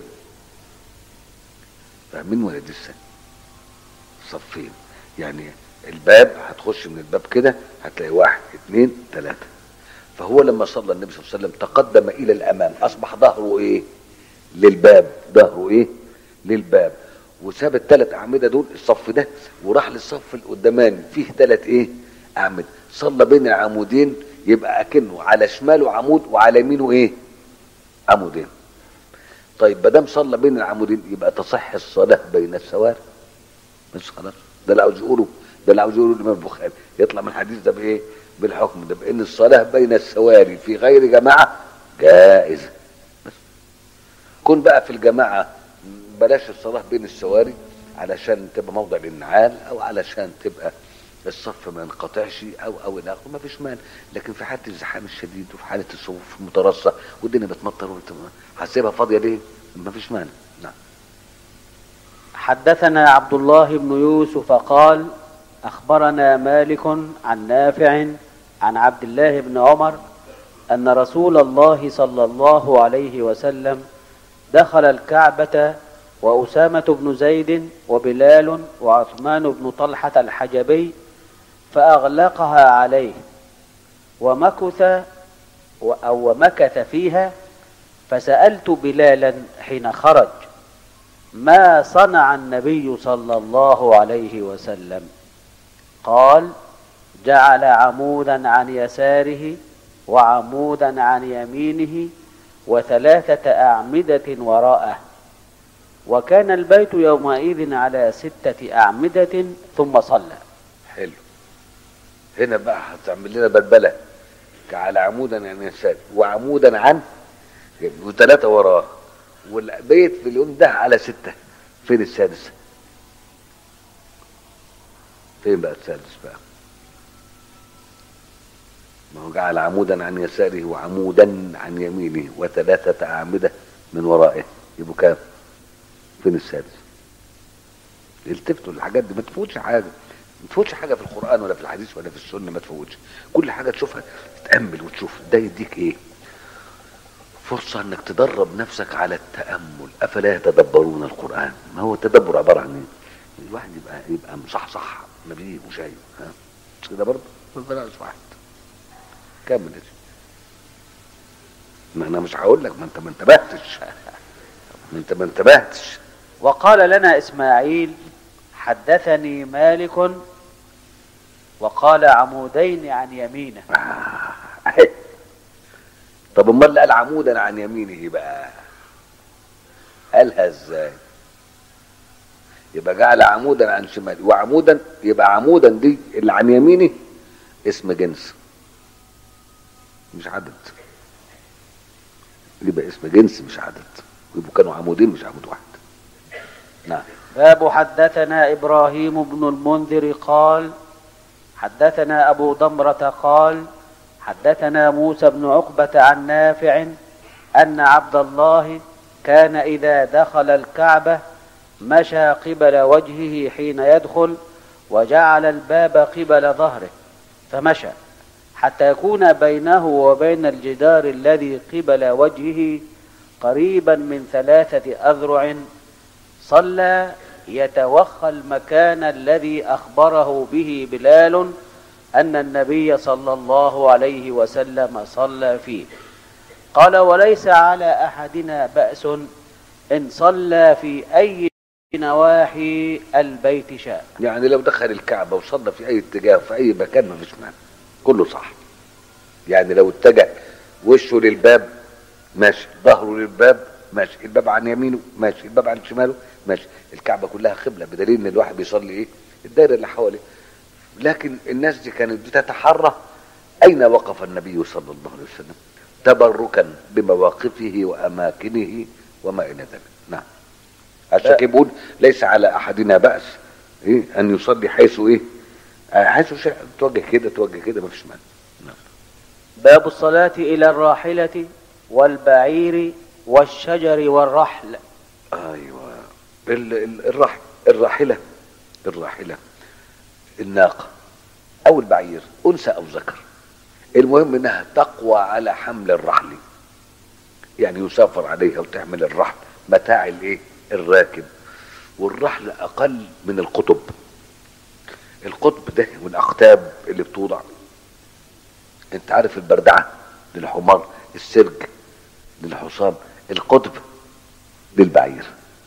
فاهمين ولا لسه صفين يعني الباب هتخش من الباب كده هتلاقي واحد اتنين تلاته فهو لما صلى النبي صلى الله عليه وسلم تقدم الى الامام اصبح ظهره ايه للباب ظهره ايه للباب وساب الثلاث اعمده دول الصف ده وراح للصف القداماني فيه ثلاث ايه اعمده صلى بين العمودين يبقى اكنه على شماله عمود وعلى يمينه ايه عمودين طيب ما دام صلى بين العمودين يبقى تصح الصلاه بين السواري مش خلاص ده اللي عاوز يقوله ده اللي عاوز يقوله الامام البخاري يطلع من الحديث ده بايه بالحكم ده بان الصلاه بين السواري في غير جماعه جائزه بس كن بقى في الجماعه بلاش الصلاه بين السواري علشان تبقى موضع للنعال او علشان تبقى الصف ما ينقطعش او او الى اخره ما فيش مانع لكن في حاله الزحام الشديد وفي حاله الصفوف المترصه والدنيا بتمطر وانت هتسيبها فاضيه ليه؟ ما فيش مانع نعم حدثنا عبد الله بن يوسف قال اخبرنا مالك عن نافع عن عبد الله بن عمر ان رسول الله صلى الله عليه وسلم دخل الكعبه واسامه بن زيد وبلال وعثمان بن طلحه الحجبي فاغلقها عليه ومكث و- او مكث فيها فسالت بلالا حين خرج ما صنع النبي صلى الله عليه وسلم قال جعل عمودا عن يساره وعمودا عن يمينه وثلاثة أعمدة وراءه وكان البيت يومئذ على ستة أعمدة ثم صلى حلو هنا بقى هتعمل لنا بلبله على عمودا عن يسار وعمودا عن وثلاثه وراه والبيت في اليوم ده على سته فين السادس؟ فين بقى السادس بقى؟ ما هو جعل عمودا عن يساره وعمودا عن يمينه وثلاثة أعمدة من ورائه يبقوا كام؟ فين السادس؟ التفتوا الحاجات دي ما تفوتش حاجة ما تفوتش حاجة في القرآن ولا في الحديث ولا في السنة ما تفوتش كل حاجة تشوفها تتأمل وتشوف ده يديك إيه؟ فرصة انك تدرب نفسك على التأمل افلا يتدبرون القرآن ما هو التدبر عبارة عن ايه الواحد يبقى يبقى مصحصح نبيه وشايف ها مش كده برضه بلاش واحد كمل يا سيدي. ما انا مش هقول لك ما انت ما انتبهتش ما انت ما انتبهتش وقال لنا إسماعيل حدثني مالك وقال عمودين عن يمينه آه. طب امال اللي قال عمودا عن يمينه بقى قالها ازاي يبقى جعل عمودا عن شماله وعمودا يبقى عمودا دي اللي عن يمينه اسم جنس مش عدد يبقى اسم جنس مش عدد يبقوا كانوا عمودين مش عمود واحد نعم باب حدثنا إبراهيم بن المنذر قال حدثنا أبو ضمرة قال حدثنا موسى بن عقبة عن نافع أن عبد الله كان إذا دخل الكعبة مشى قبل وجهه حين يدخل وجعل الباب قبل ظهره فمشى حتى يكون بينه وبين الجدار الذي قبل وجهه قريبا من ثلاثة أذرع صلى يتوخى المكان الذي أخبره به بلال أن النبي صلى الله عليه وسلم صلى فيه قال وليس على أحدنا بأس إن صلى في أي نواحي البيت شاء يعني لو دخل الكعبة وصلى في أي اتجاه في أي مكان ما فيش مانع كله صح يعني لو اتجه وشه للباب ماشي ظهره للباب ماشي الباب عن يمينه ماشي الباب عن شماله ماشي الكعبة كلها قبلة بدليل ان الواحد بيصلي ايه الدائرة اللي حواليه لكن الناس دي كانت بتتحرى اين وقف النبي صلى الله عليه وسلم تبركا بمواقفه واماكنه وما الى ذلك نعم عشان كده بيقول ليس على احدنا باس ايه ان يصلي حيث ايه آه، حيث شاء توجه كده توجه كده ما فيش مانع نعم باب الصلاة إلى الراحلة والبعير والشجر والرحل ايوه ال- ال- الرح الراحله الراحله الناقه او البعير انثى او ذكر المهم انها تقوى على حمل الرحل يعني يسافر عليها وتحمل الرحل متاع الايه الراكب والرحل اقل من القطب القطب ده والاقطاب اللي بتوضع انت عارف البردعه للحمار السرج للحصان القطب للبعير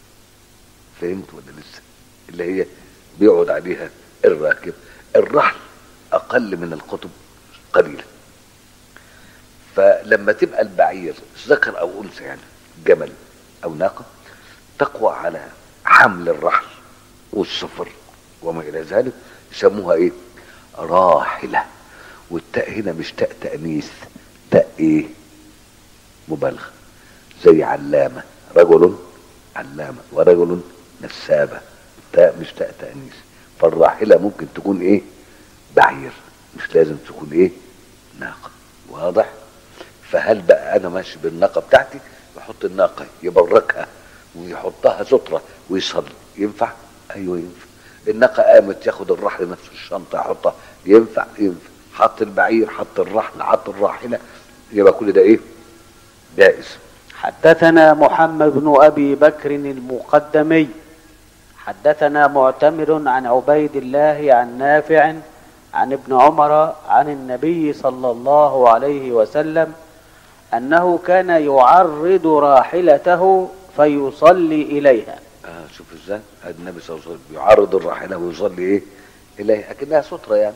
فهمت ولا لسه اللي هي بيقعد عليها الراكب الرحل اقل من القطب قليلا فلما تبقى البعير ذكر او انثى يعني جمل او ناقه تقوى على حمل الرحل والسفر وما الى ذلك يسموها ايه راحله والتاء هنا مش تاء تانيث تاء ايه مبالغه زي علامه رجل علامه ورجل نسابه تاء مش تاء تانيث فالراحله ممكن تكون ايه بعير مش لازم تكون ايه ناقه واضح فهل بقى انا ماشي بالناقه بتاعتي بحط الناقه يبركها ويحطها ستره ويصلي ينفع ايوه ينفع الناقه قامت ياخد الرحل نفس الشنطه يحطها ينفع ينفع حط البعير حط الرحل حط الراحله يبقى كل ده ايه جائز حدثنا محمد بن ابي بكر المقدمي حدثنا معتمر عن عبيد الله عن نافع عن ابن عمر عن النبي صلى الله عليه وسلم انه كان يعرض راحلته فيصلي اليها آه شوف ازاي النبي صلى الله عليه وسلم يعرض الراحله ويصلي ايه اليها اكنها ستره يعني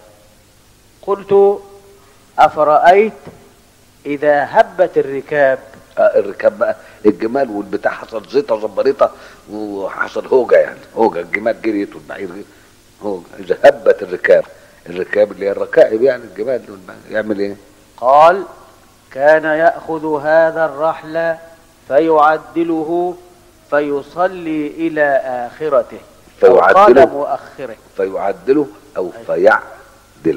قلت افرايت اذا هبت الركاب آه الركاب بقى الجمال والبتاع حصل زيطه زبريطه وحصل هوجه يعني هوجه الجمال جريت والبعير جريت هوجه اذا هبت الركاب الركاب اللي هي الركائب يعني الجمال والبعير يعمل ايه؟ قال كان ياخذ هذا الرحل فيعدله فيصلي الى اخرته أو قال فيعدله مؤخره فيعدله او فيعدله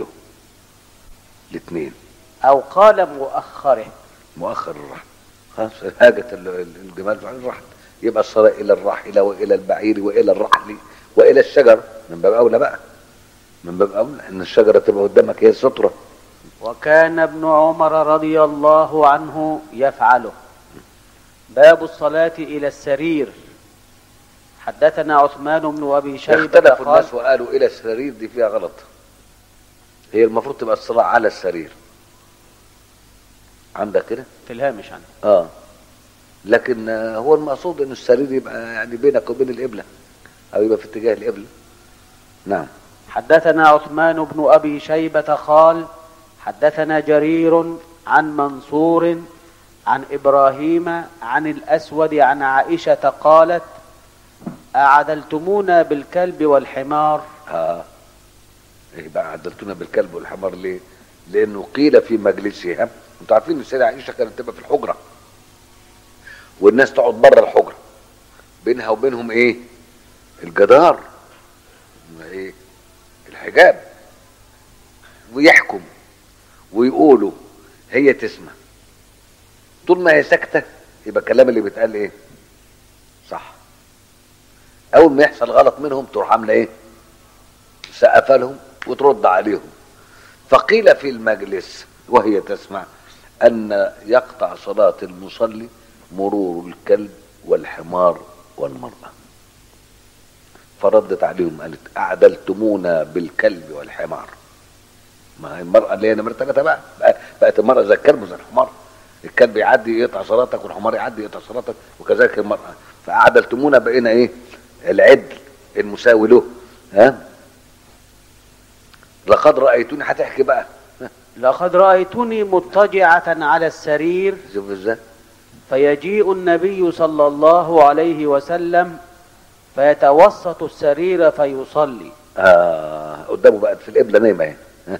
الاثنين او قال مؤخره مؤخر الرحل خلاص هاجت ال- ال- الجمال عن الرحل يبقى الصلاة إلى الراحلة وإلى البعير وإلى الرحل وإلى الشجر من باب أولى بقى من باب أولى إن الشجرة تبقى قدامك هي السترة وكان ابن عمر رضي الله عنه يفعله باب الصلاة إلى السرير حدثنا عثمان بن أبي شيبة اختلفوا قال الناس وقالوا إلى السرير دي فيها غلط هي المفروض تبقى الصلاة على السرير عندك كده؟ في الهامش عنه اه لكن آه، هو المقصود ان السرير يبقى يعني بينك وبين القبلة او يبقى في اتجاه القبلة نعم حدثنا عثمان بن أبي شيبة قال حدثنا جرير عن منصور عن إبراهيم عن الأسود عن عائشة قالت أعدلتمونا بالكلب والحمار اه ايه بقى عدلتونا بالكلب والحمار ليه؟ لانه قيل في مجلسها انتوا عارفين ان السيده عائشه كانت تبقى في الحجره والناس تقعد بره الحجره بينها وبينهم ايه؟ الجدار ايه؟ الحجاب ويحكم ويقولوا هي تسمع طول ما هي ساكته يبقى الكلام اللي بيتقال ايه؟ صح اول ما يحصل غلط منهم تروح عامله ايه؟ سقف لهم وترد عليهم فقيل في المجلس وهي تسمع ان يقطع صلاه المصلي مرور الكلب والحمار والمراه فردت عليهم قالت اعدلتمونا بالكلب والحمار ما هي المراه اللي هي نمره ثلاثه بقى بقى- بقت المراه زي الكلب وزي الحمار الكلب يعدي يقطع صلاتك والحمار يعدي يقطع صلاتك وكذلك المراه فاعدلتمونا بقينا ايه العدل المساوي له ها لقد رايتوني هتحكي بقى ها، لقد رأيتني مضطجعة على السرير شوف ازاي فيجيء النبي صلى الله عليه وسلم فيتوسط السرير فيصلي آه قدامه بقت في القبله نايمه اهي ها،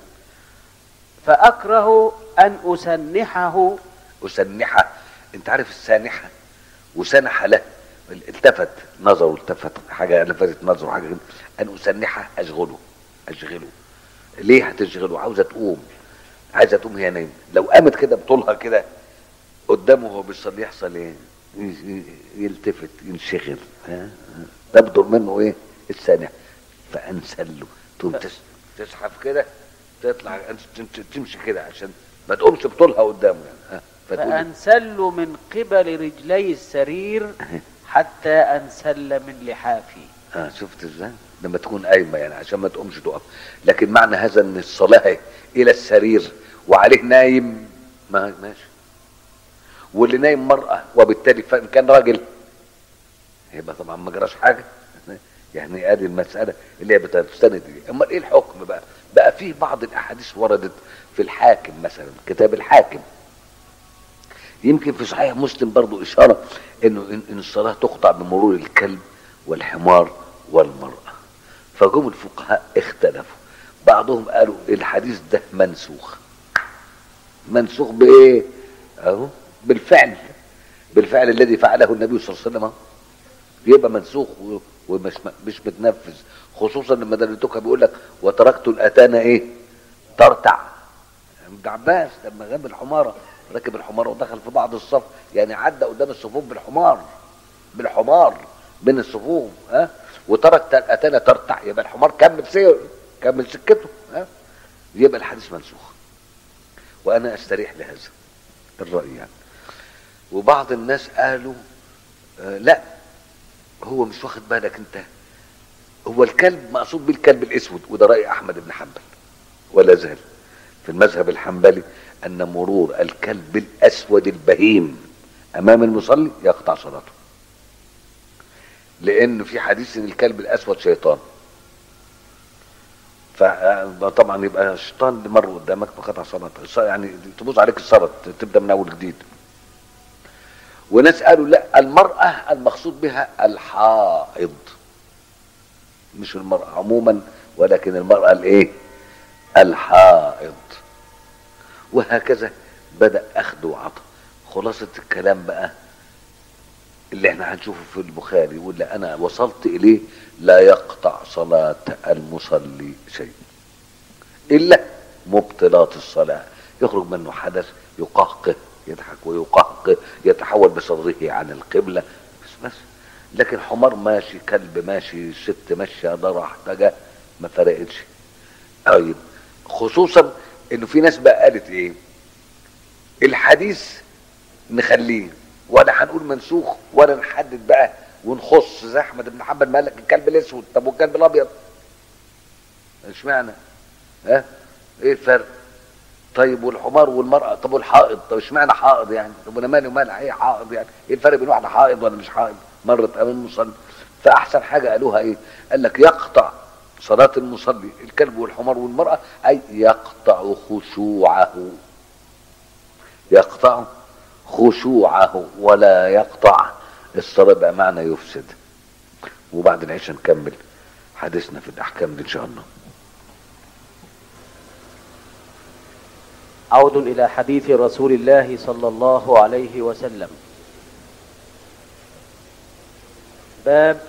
فأكره أن أسنحه وسنحه انت عارف السانحه وسنح له التفت نظره التفت حاجه لفتت نظره حاجه كده. ان اسنحه اشغله اشغله ليه هتشغله عاوزه تقوم عايزه تقوم هي نايمه لو قامت كده بطولها كده قدامه وهو بيصلي يحصل ايه ي- ي- يلتفت ينشغل ها؟ ها. تبدر منه ايه السانح فانسل له تقوم تس- تزحف كده تطلع تم- تمشي كده عشان ما تقومش بطولها قدامه يعني ها. فتقول فأنسل من قبل رجلي السرير حتى أنسل من لحافي اه شفت ازاي لما تكون قايمه يعني عشان ما تقومش تقف لكن معنى هذا ان الصلاه الى السرير وعليه نايم ما ماشي واللي نايم مرأة وبالتالي فإن كان راجل يبقى طبعا ما جراش حاجة يعني ادي المسألة اللي هي بتستند دي امال ايه الحكم بقى بقى فيه بعض الاحاديث وردت في الحاكم مثلا كتاب الحاكم يمكن في صحيح مسلم برضو اشاره انه ان إن الصلاه تقطع بمرور الكلب والحمار والمراه فجم الفقهاء اختلفوا بعضهم قالوا الحديث ده منسوخ منسوخ بايه اهو بالفعل بالفعل الذي فعله النبي صلى الله عليه وسلم يبقى منسوخ و- ومش مش متنفذ خصوصا لما دلتك بيقول لك وتركت الاتانا ايه ترتع ابن عباس لما غاب الحماره ركب الحماره ودخل في بعض الصف يعني عدى قدام الصفوف بالحمار بالحمار بين الصفوف ها وترك الاتانا ترتع يبقى الحمار كمل سير كمل سكته ها يبقى الحديث منسوخ وانا استريح لهذا الراي يعني وبعض الناس قالوا آه لا هو مش واخد بالك انت هو الكلب مقصود بيه الكلب الاسود وده راي احمد بن حنبل ولا زال في المذهب الحنبلي ان مرور الكلب الاسود البهيم امام المصلي يقطع صلاته لان في حديث ان الكلب الاسود شيطان فطبعا يبقى الشيطان اللي مر قدامك فقطع صلاتك يعني تبوظ عليك الصلاه تبدا من اول جديد وناس قالوا لا المراه المقصود بها الحائض مش المراه عموما ولكن المراه الايه الحائض وهكذا بدا اخذ وعطاء خلاصه الكلام بقى اللي احنا هنشوفه في البخاري يقول لا انا وصلت اليه لا يقطع صلاة المصلي شيء الا مبطلات الصلاة يخرج منه حدث يقهقه يضحك ويقهقه يتحول بصدره عن القبلة بس بس لكن حمار ماشي كلب ماشي ست ماشية ضرع احتاجة ما فرقتش طيب خصوصا انه في ناس بقى قالت ايه الحديث نخليه ولا هنقول منسوخ ولا نحدد بقى ونخص زي احمد بن حنبل ما قال لك الكلب الاسود طب والكلب الابيض اشمعنى ها ايه الفرق طيب والحمار والمرأة طب والحائض طب اشمعنى حائض يعني طب انا مالي ومال ايه حائض يعني ايه الفرق بين واحدة حائض ولا مش حائض مرت امام المصلي فاحسن حاجة قالوها ايه قال لك يقطع صلاة المصلي الكلب والحمار والمرأة اي يقطع خشوعه يقطع خشوعه ولا يقطع الصلاة بقى معنى يفسد وبعد العشاء نكمل حديثنا في الأحكام دي إن شاء الله عود إلى حديث رسول الله صلى الله عليه وسلم باب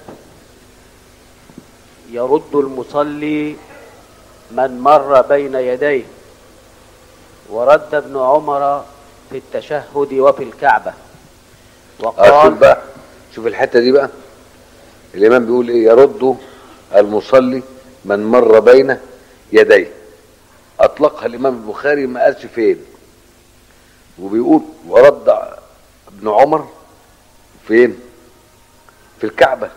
يرد المصلي من مر بين يديه ورد ابن عمر في التشهد وفي الكعبة آه شوف وقال بقى شوف الحتة دي بقى الإمام بيقول إيه يرد المصلي من مر بين يديه أطلقها الإمام البخاري ما قالش فين وبيقول ورد ابن عمر فين في الكعبة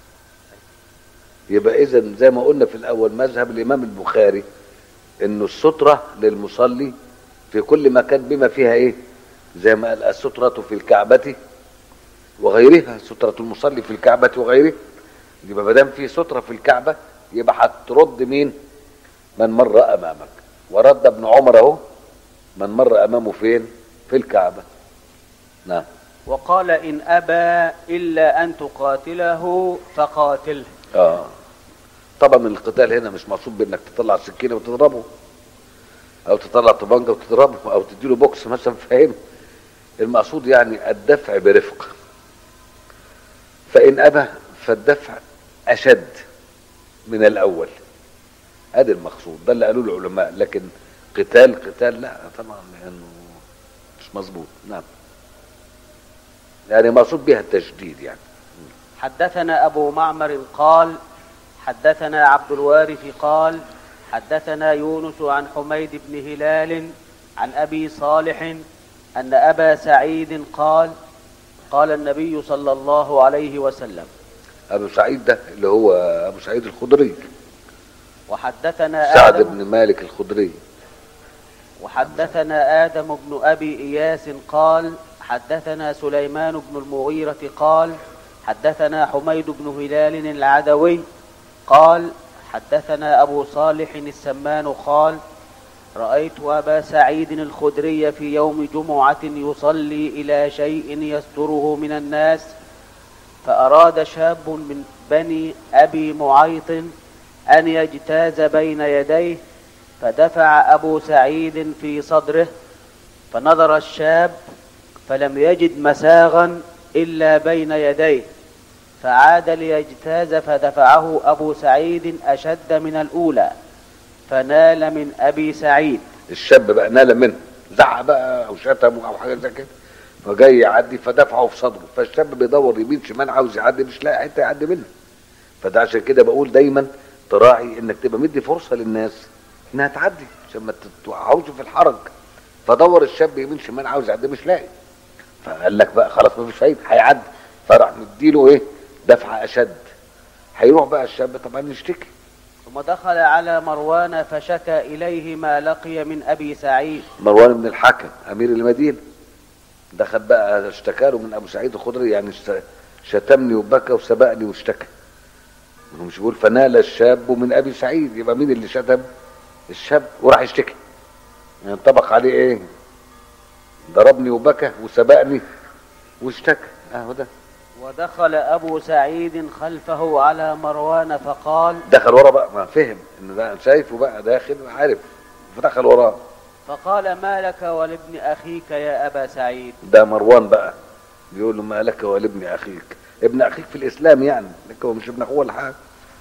يبقى إذا زي ما قلنا في الأول مذهب الإمام البخاري إنه السترة للمصلي في كل مكان بما فيها إيه زي ما قال السترة في الكعبة وغيرها سترة المصلي في الكعبة وغيره يبقى ما دام في سترة في الكعبة يبقى هترد مين؟ من مر أمامك ورد ابن عمر أهو من مر أمامه فين؟ في الكعبة نعم وقال إن أبى إلا أن تقاتله فقاتله اه طبعا القتال هنا مش مقصود بانك تطلع السكينه وتضربه او تطلع طبنجه وتضربه او تديله بوكس مثلا فاهم المقصود يعني الدفع برفق فان ابى فالدفع اشد من الاول هذا المقصود ده اللي قالوه العلماء لكن قتال قتال لا طبعا لانه مش مظبوط نعم يعني مقصود بها التشديد يعني حدثنا أبو معمر قال حدثنا عبد الوارث قال حدثنا يونس عن حميد بن هلال عن أبي صالح أن أبا سعيد قال قال النبي صلى الله عليه وسلم ابو سعيد ده اللي هو ابو سعيد الخدري وحدثنا سعد آدم بن مالك الخدري وحدثنا آدم بن أبي إياس قال حدثنا سليمان بن المغيرة قال حدثنا حميد بن هلال العدوي قال حدثنا أبو صالح السمان قال رأيت أبا سعيد الخدري في يوم جمعة يصلي إلى شيء يستره من الناس فأراد شاب من بني أبي معيط أن يجتاز بين يديه فدفع أبو سعيد في صدره فنظر الشاب فلم يجد مساغا إلا بين يديه فعاد ليجتاز فدفعه أبو سعيد أشد من الأولى فنال من أبي سعيد الشاب بقى نال منه زعق بقى او شتمه او حاجه زي كده فجاي يعدي فدفعه في صدره فالشاب بيدور يمين شمال عاوز يعدي مش لاقي حته يعدي منه فده عشان كده بقول دايما تراعي انك تبقى مدي فرصه للناس انها تعدي عشان ما توقعوش في الحرج فدور الشاب يمين شمال عاوز يعدي مش لاقي فقال لك بقى خلاص مفيش فايده هيعدي فراح مديله ايه دفعه اشد هيروح بقى الشاب طبعا يشتكي ثم دخل على مروان فشكى إليه ما لقي من أبي سعيد مروان بن الحكم امير المدينه دخل بقى اشتكى له من ابو سعيد الخدري يعني اشت- شتمني وبكى وسبقني واشتكى هو مش بيقول فنال الشاب من ابي سعيد يبقى مين اللي شتم الشاب وراح يشتكي ينطبق عليه ايه ضربني وبكى وسبقني واشتكى اهو ده ودخل أبو سعيد خلفه على مروان فقال دخل ورا بقى ما فهم ان ده شايفه بقى داخل وعارف فدخل وراه فقال ما لك ولابن أخيك يا أبا سعيد ده مروان بقى بيقول له ما لك ولابن اخيك ابن اخيك في الاسلام يعني لك هو مش ابن اخوه ولا حاجه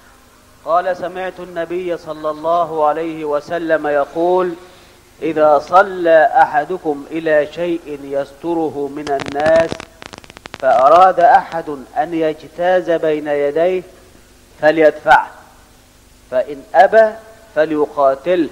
قال سمعت النبي صلى الله عليه وسلم يقول إذا صلى أحدكم إلى شيء يستره من الناس فأراد أحد أن يجتاز بين يديه فليدفعه فإن أبى فليقاتله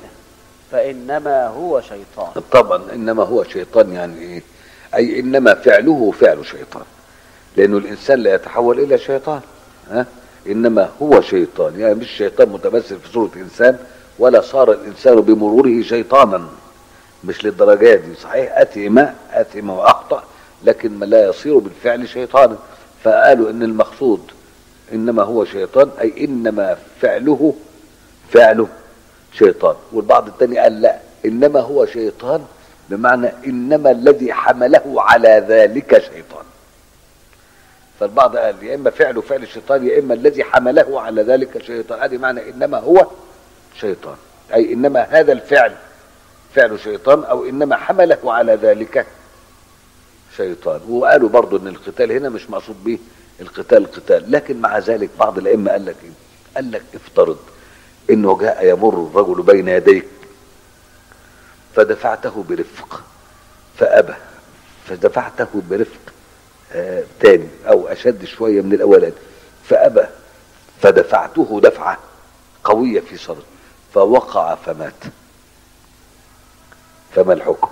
فإنما هو شيطان طبعا انما هو شيطان يعني ايه اي انما فعله فعل شيطان لانه الانسان لا يتحول الى شيطان ها انما هو شيطان يعني مش شيطان متمثل في صوره انسان ولا صار الانسان بمروره شيطانا مش للدرجه دي صحيح اثم اثم واخطا لكن ما لا يصير بالفعل شيطانا فقالوا ان المقصود انما هو شيطان اي انما فعله فعله شيطان والبعض الثاني قال لا انما هو شيطان بمعنى انما الذي حمله على ذلك شيطان فالبعض قال يا اما فعله فعل الشيطان يا اما الذي حمله على ذلك شيطان هذه معنى انما هو شيطان اي انما هذا الفعل فعل شيطان او انما حمله على ذلك شيطان وقالوا برضو ان القتال هنا مش مقصود به القتال القتال لكن مع ذلك بعض الائمه قال لك ايه قال لك افترض انه جاء يمر الرجل بين يديك فدفعته برفق فابى فدفعته برفق آه تاني او اشد شويه من الاولاني فابى فدفعته دفعه قويه في صدره فوقع فمات فما الحكم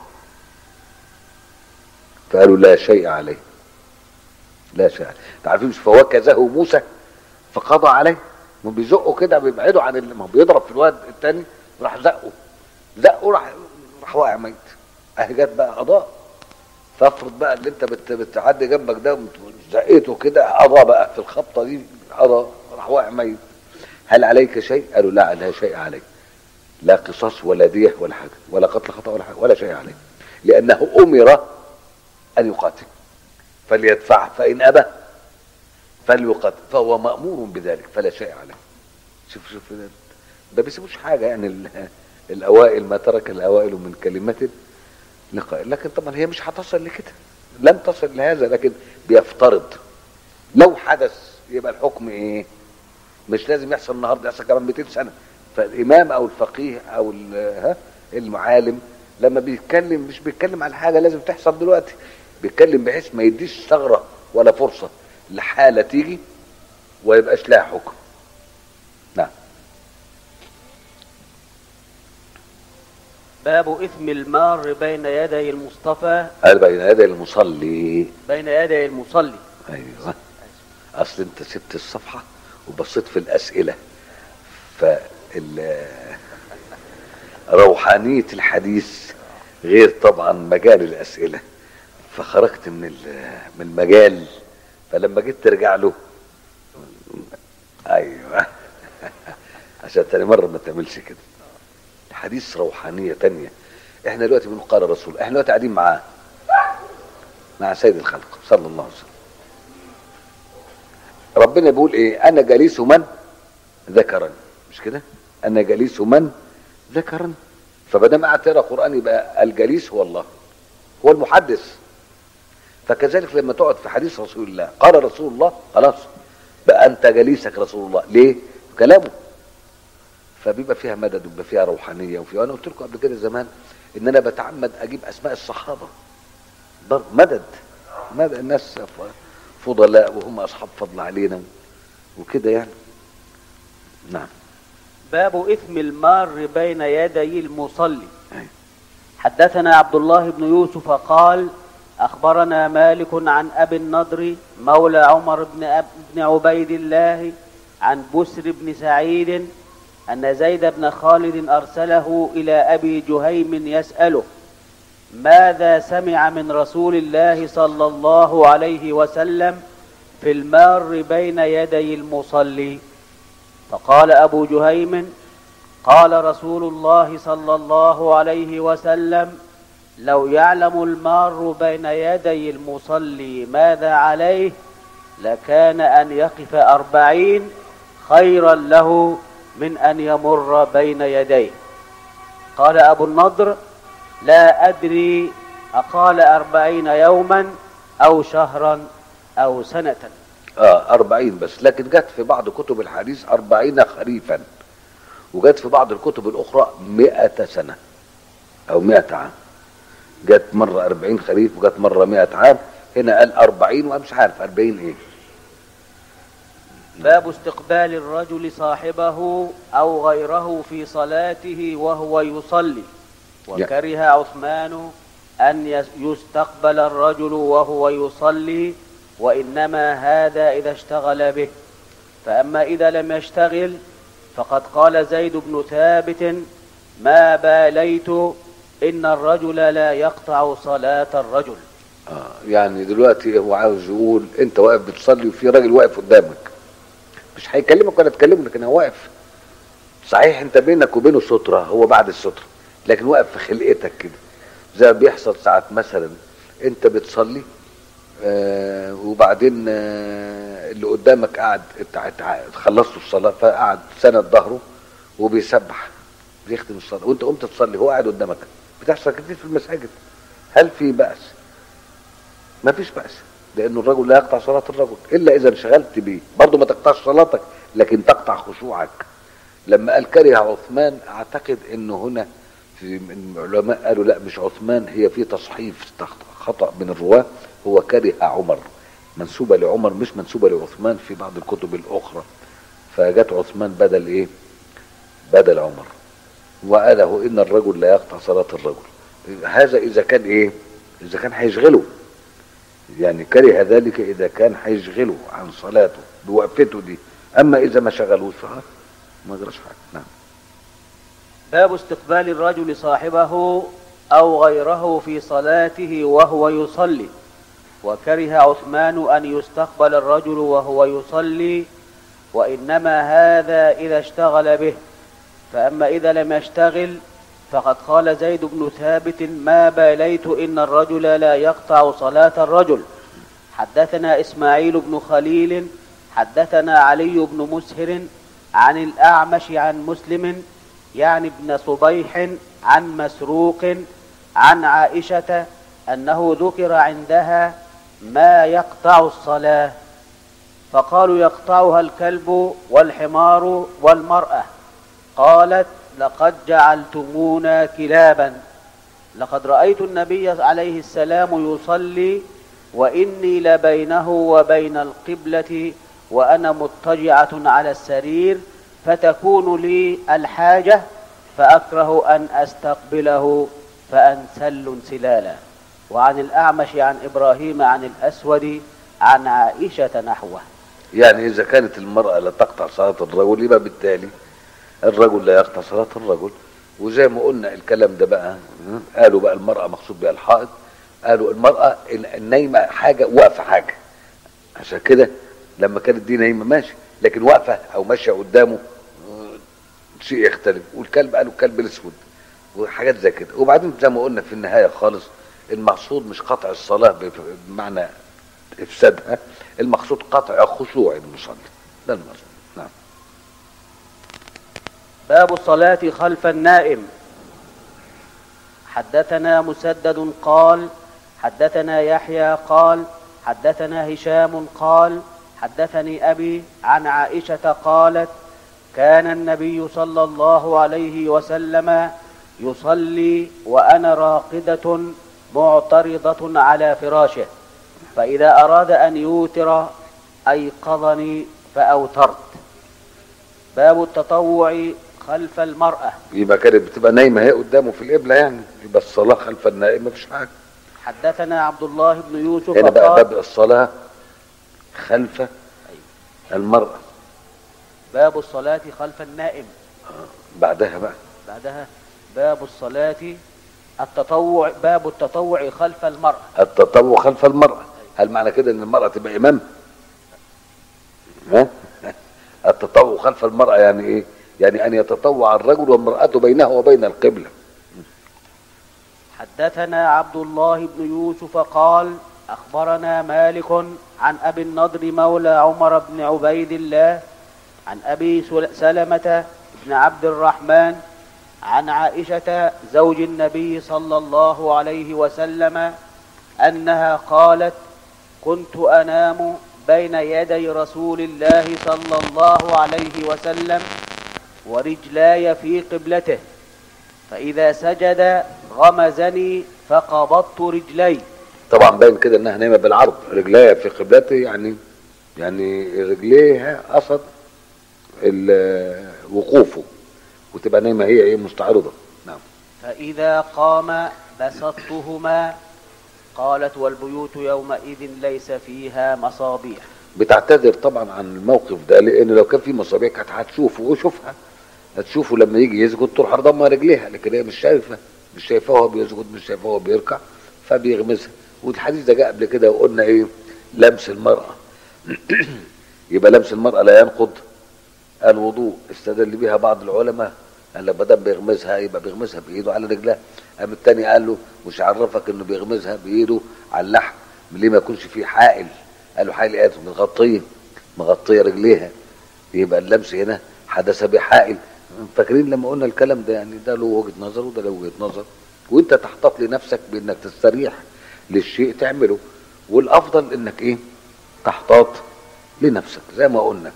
فقالوا لا شيء عليه لا شيء عليه تعرفين مش فوكزه موسى فقضى عليه ما بيزقه كده بيبعده عن ال- ما هو بيضرب في الواد التاني راح زقه زقه راح راح واقع ميت اهي جت بقى قضاء فافرض بقى اللي انت بت بتعدي جنبك ده ومت- زقيته كده قضى بقى في الخبطه دي قضى راح واقع ميت هل عليك شيء؟ قالوا لا لا شيء عليك لا قصاص ولا دية ولا حاجة ولا قتل خطأ ولا حاجة ولا شيء عليه لأنه أمر أن يقاتل فليدفع فإن أبى فليقاتل فهو مأمور بذلك فلا شيء عليه شوف شوف ده- ده بيسيبوش حاجة يعني ال- الأوائل ما ترك الأوائل من كلمة لقاء لكن طبعا هي مش هتصل لكده لم تصل لهذا لكن بيفترض لو حدث يبقى الحكم ايه مش لازم يحصل النهارده يحصل كمان 200 سنه فالامام او الفقيه او ال- ها المعالم لما بيتكلم مش بيتكلم على حاجه لازم تحصل دلوقتي بيتكلم بحيث ما يديش ثغره ولا فرصه لحاله تيجي ويبقاش لها حكم نعم باب إثم المار بين يدي المصطفى قال بين يدي المصلي بين يدي المصلي ايوه اصل انت سبت الصفحه وبصيت في الاسئله فال روحانيه الحديث غير طبعا مجال الاسئله فخرجت من ال- من المجال فلما جيت ترجع له ايوه عشان تاني مره ما تعملش كده حديث روحانية تانية احنا دلوقتي بنقول قال رسول احنا دلوقتي قاعدين معاه مع سيد الخلق صلى الله عليه وسلم ربنا بيقول ايه انا جليس من ذكرا مش كده انا جليس من ذكرا فبدام قاعد تقرا قران يبقى الجليس هو الله هو المحدث فكذلك لما تقعد في حديث رسول الله قال رسول الله خلاص بقى انت جليسك رسول الله ليه كلامه فبيبقى فيها مدد وبيبقى فيها روحانيه وفيها انا قلت لكم قبل كده زمان ان انا بتعمد اجيب اسماء الصحابه برضه مدد مدد الناس ف- فضلاء وهم اصحاب فضل علينا وكده يعني نعم باب إثم المار بين يدي المصلي أيوة. حدثنا عبد الله بن يوسف قال أخبرنا مالك عن أبي النضر مولى عمر بن, أب بن عبيد الله عن بسر بن سعيد أن زيد بن خالد أرسله إلى أبي جهيم يسأله ماذا سمع من رسول الله صلى الله عليه وسلم في المار بين يدي المصلي فقال أبو جهيم قال رسول الله صلى الله عليه وسلم لو يعلم المار بين يدي المصلي ماذا عليه لكان أن يقف أربعين خيرا له من أن يمر بين يديه قال أبو النضر لا أدري أقال أربعين يوما أو شهرا أو سنة اه أربعين بس لكن جت في بعض كتب الحديث أربعين خريفا وجت في بعض الكتب الأخرى مئة سنة أو مئة عام جت مرة أربعين خريف وجت مرة مئة عام هنا قال أربعين ومش عارف أربعين إيه باب استقبال الرجل صاحبه أو غيره في صلاته وهو يصلي وكره عثمان أن يس- يستقبل الرجل وهو يصلي وإنما هذا إذا اشتغل به فأما إذا لم يشتغل فقد قال زيد بن ثابت ما باليت إن الرجل لا يقطع صلاة الرجل آه يعني دلوقتي هو عاوز يقول أنت واقف بتصلي وفي راجل واقف قدامك مش هيكلمك ولا تكلمه لكن هو واقف صحيح أنت بينك وبينه سترة هو بعد السترة لكن واقف في خلقتك كده زي ما بيحصل ساعات مثلا أنت بتصلي آه وبعدين آه اللي قدامك قاعد اتع- اتع- خلصتوا الصلاة فقعد سند ظهره وبيسبح بيختم الصلاة وانت قمت تصلي هو قاعد قدامك بتحصل كتير في المساجد هل في بأس؟ ما فيش بأس لأنه الرجل لا يقطع صلاة الرجل إلا إذا انشغلت بيه برضه ما تقطعش صلاتك لكن تقطع خشوعك لما قال كره عثمان أعتقد أنه هنا في من العلماء قالوا لا مش عثمان هي في تصحيف خطأ من الرواة هو كره عمر منسوبة لعمر مش منسوبة لعثمان في بعض الكتب الأخرى فجت عثمان بدل إيه بدل عمر وقاله إن الرجل لا يقطع صلاة الرجل هذا إذا كان إيه إذا كان هيشغله يعني كره ذلك إذا كان هيشغله عن صلاته بوقفته دي أما إذا ما شغلوش فخلاص ما جراش حاجة نعم باب استقبال الرجل صاحبه أو غيره في صلاته وهو يصلي وكره عثمان أن يستقبل الرجل وهو يصلي وإنما هذا إذا اشتغل به فأما إذا لم يشتغل فقد قال زيد بن ثابت ما باليت إن الرجل لا يقطع صلاة الرجل حدثنا إسماعيل بن خليل حدثنا علي بن مسهر عن الأعمش عن مسلم يعني ابن صبيح عن مسروق عن عائشة أنه ذكر عندها ما يقطع الصلاة فقالوا يقطعها الكلب والحمار والمرأة قالت لقد جعلتمونا كلابا لقد رأيت النبي عليه السلام يصلي وإني لبينه وبين القبلة وأنا مضطجعة على السرير فتكون لي الحاجة فأكره أن أستقبله فأنسل انسلالا وعن الأعمش عن إبراهيم عن الأسود عن عائشة نحوه يعني إذا كانت المرأة لا تقطع صلاة الرجل يبقى بالتالي الرجل لا يقطع صلاة الرجل وزي ما قلنا الكلام ده بقى قالوا بقى المرأة مقصود بها الحائط قالوا المرأة النايمة حاجة واقفة حاجة عشان كده لما كانت دي نايمة ماشي لكن واقفة أو ماشية قدامه آه، شيء يختلف والكلب قالوا الكلب الأسود وحاجات زي كده وبعدين زي ما قلنا في النهايه خالص المقصود مش قطع الصلاه بف- بمعنى افسادها المقصود قطع خشوع المصلي ده المقصود نعم باب الصلاة خلف النائم حدثنا مسدد قال حدثنا يحيى قال حدثنا هشام قال حدثني أبي عن عائشة قالت كان النبي صلى الله عليه وسلم يصلي وأنا راقدة معترضة على فراشه فإذا أراد أن يوتر أيقظني فأوترت باب التطوع خلف المرأة يبقى كانت بتبقى نايمه هي قدامه في القبله يعني يبقى الصلاه خلف النائم مفيش حاجه حدثنا عبد الله بن يوسف هنا بقى قال باب الصلاه خلف المراه باب الصلاة خلف النائم بعدها بقى بعدها باب الصلاة التطوع باب التطوع خلف المرأة التطوع خلف المرأة هل معنى كده ان المرأة تبقى امام ها التطوع خلف المرأة يعني ايه يعني ان يتطوع الرجل والمرأة بينه وبين القبلة حدثنا عبد الله بن يوسف قال أخبرنا مالك عن أبي النضر مولى عمر بن عبيد الله عن أبي سل- سلمة بن عبد الرحمن عن عائشة زوج النبي صلى الله عليه وسلم أنها قالت كنت أنام بين يدي رسول الله صلى الله عليه وسلم ورجلاي في قبلته فإذا سجد غمزني فقبضت رجلي طبعا باين كده انها نايمة بالعرض رجليها في قبلته يعني يعني رجليها قصد ال- وقوفه وتبقى نايمة هي ايه مستعرضة نعم فإذا قام بسطتهما قالت والبيوت يومئذ ليس فيها مصابيح بتعتذر طبعا عن الموقف ده لان لو كان في مصابيح كانت هتشوفه وشوفها هتشوفه لما يجي يسجد تروح ضمها رجليها لكن هي مش شايفه مش شايفاه وهو بيسجد مش شايفاه وهو بيركع فبيغمسها والحديث ده جاء قبل كده وقلنا ايه لمس المراه يبقى لمس المراه لا ينقض الوضوء استدل بها بعض العلماء قال لك ما دام بيغمزها يبقى بيغمزها بايده على رجلها قام التاني قال له مش عرفك انه بيغمزها بايده على اللحم ليه ما يكونش فيه حائل قال له حائل ايه مغطيه مغطيه رجليها يبقى اللمس هنا حدث بحائل فاكرين لما قلنا الكلام ده يعني ده له وجهه نظر وده له وجهه نظر وانت تحتاط لنفسك بانك تستريح للشيء تعمله والافضل انك ايه تحتاط لنفسك زي ما قلنا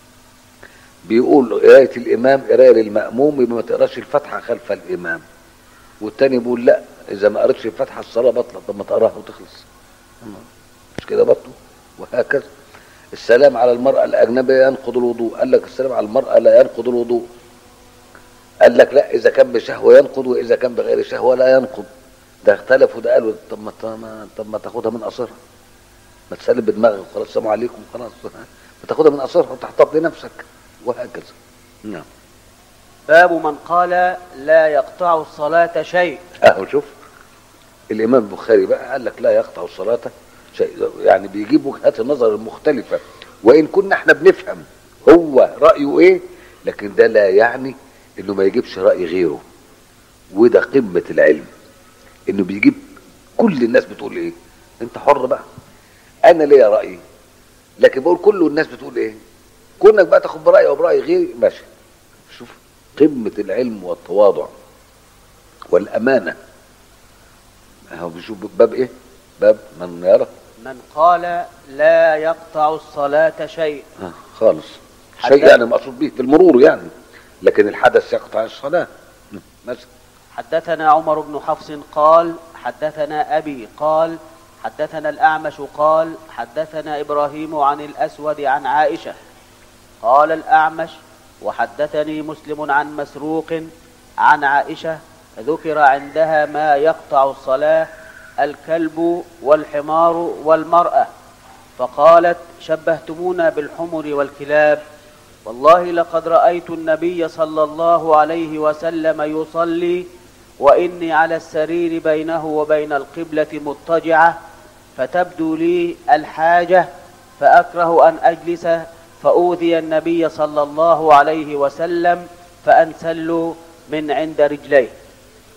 بيقول قرايه الامام قرايه للماموم يبقى ما تقراش الفاتحه خلف الامام والتاني بيقول لا اذا ما قريتش الفاتحه الصلاه بطلت طب ما تقراها وتخلص مش كده برضه وهكذا السلام على المرأة الأجنبية ينقض الوضوء قال لك السلام على المرأة لا ينقض الوضوء قال لك لا إذا كان بشهوة ينقض وإذا كان بغير شهوة لا ينقض ده اختلفوا ده قالوا طب ما ما- طب ما تاخدها من قصرها ما تسلم بدماغك خلاص السلام عليكم خلاص ما تاخدها من قصرها وتحتاط لنفسك وهكذا نعم باب من قال لا يقطع الصلاة شيء اهو شوف الامام البخاري بقى قال لك لا يقطع الصلاه شيء يعني بيجيب وجهات النظر المختلفه وان كنا احنا بنفهم هو رايه ايه لكن ده لا يعني انه ما يجيبش راي غيره وده قمه العلم انه بيجيب كل الناس بتقول ايه انت حر بقى انا ليا رايي لكن بقول كل الناس بتقول ايه كونك بقى تاخد برايي او براي غيري ماشي شوف قمه العلم والتواضع والامانه هو بيشوف باب ايه باب من يرى من قال لا يقطع الصلاة شيء آه خالص حتى- شيء يعني مقصود به بالمرور يعني لكن الحدث يقطع الصلاه مثلا حدثنا عمر بن حفص قال حدثنا أبي قال حدثنا الأعمش قال حدثنا إبراهيم عن الأسود عن عائشة قال الأعمش وحدثني مسلم عن مسروق عن عائشة ذكر عندها ما يقطع الصلاة الكلب والحمار والمرأة فقالت شبهتمونا بالحمر والكلاب والله لقد رأيت النبي صلى الله عليه وسلم يصلي وإني على السرير بينه وبين القبلة مضطجعة فتبدو لي الحاجة فأكره أن أجلس فأوذي النبي صلى الله عليه وسلم فأنسل من عند رجليه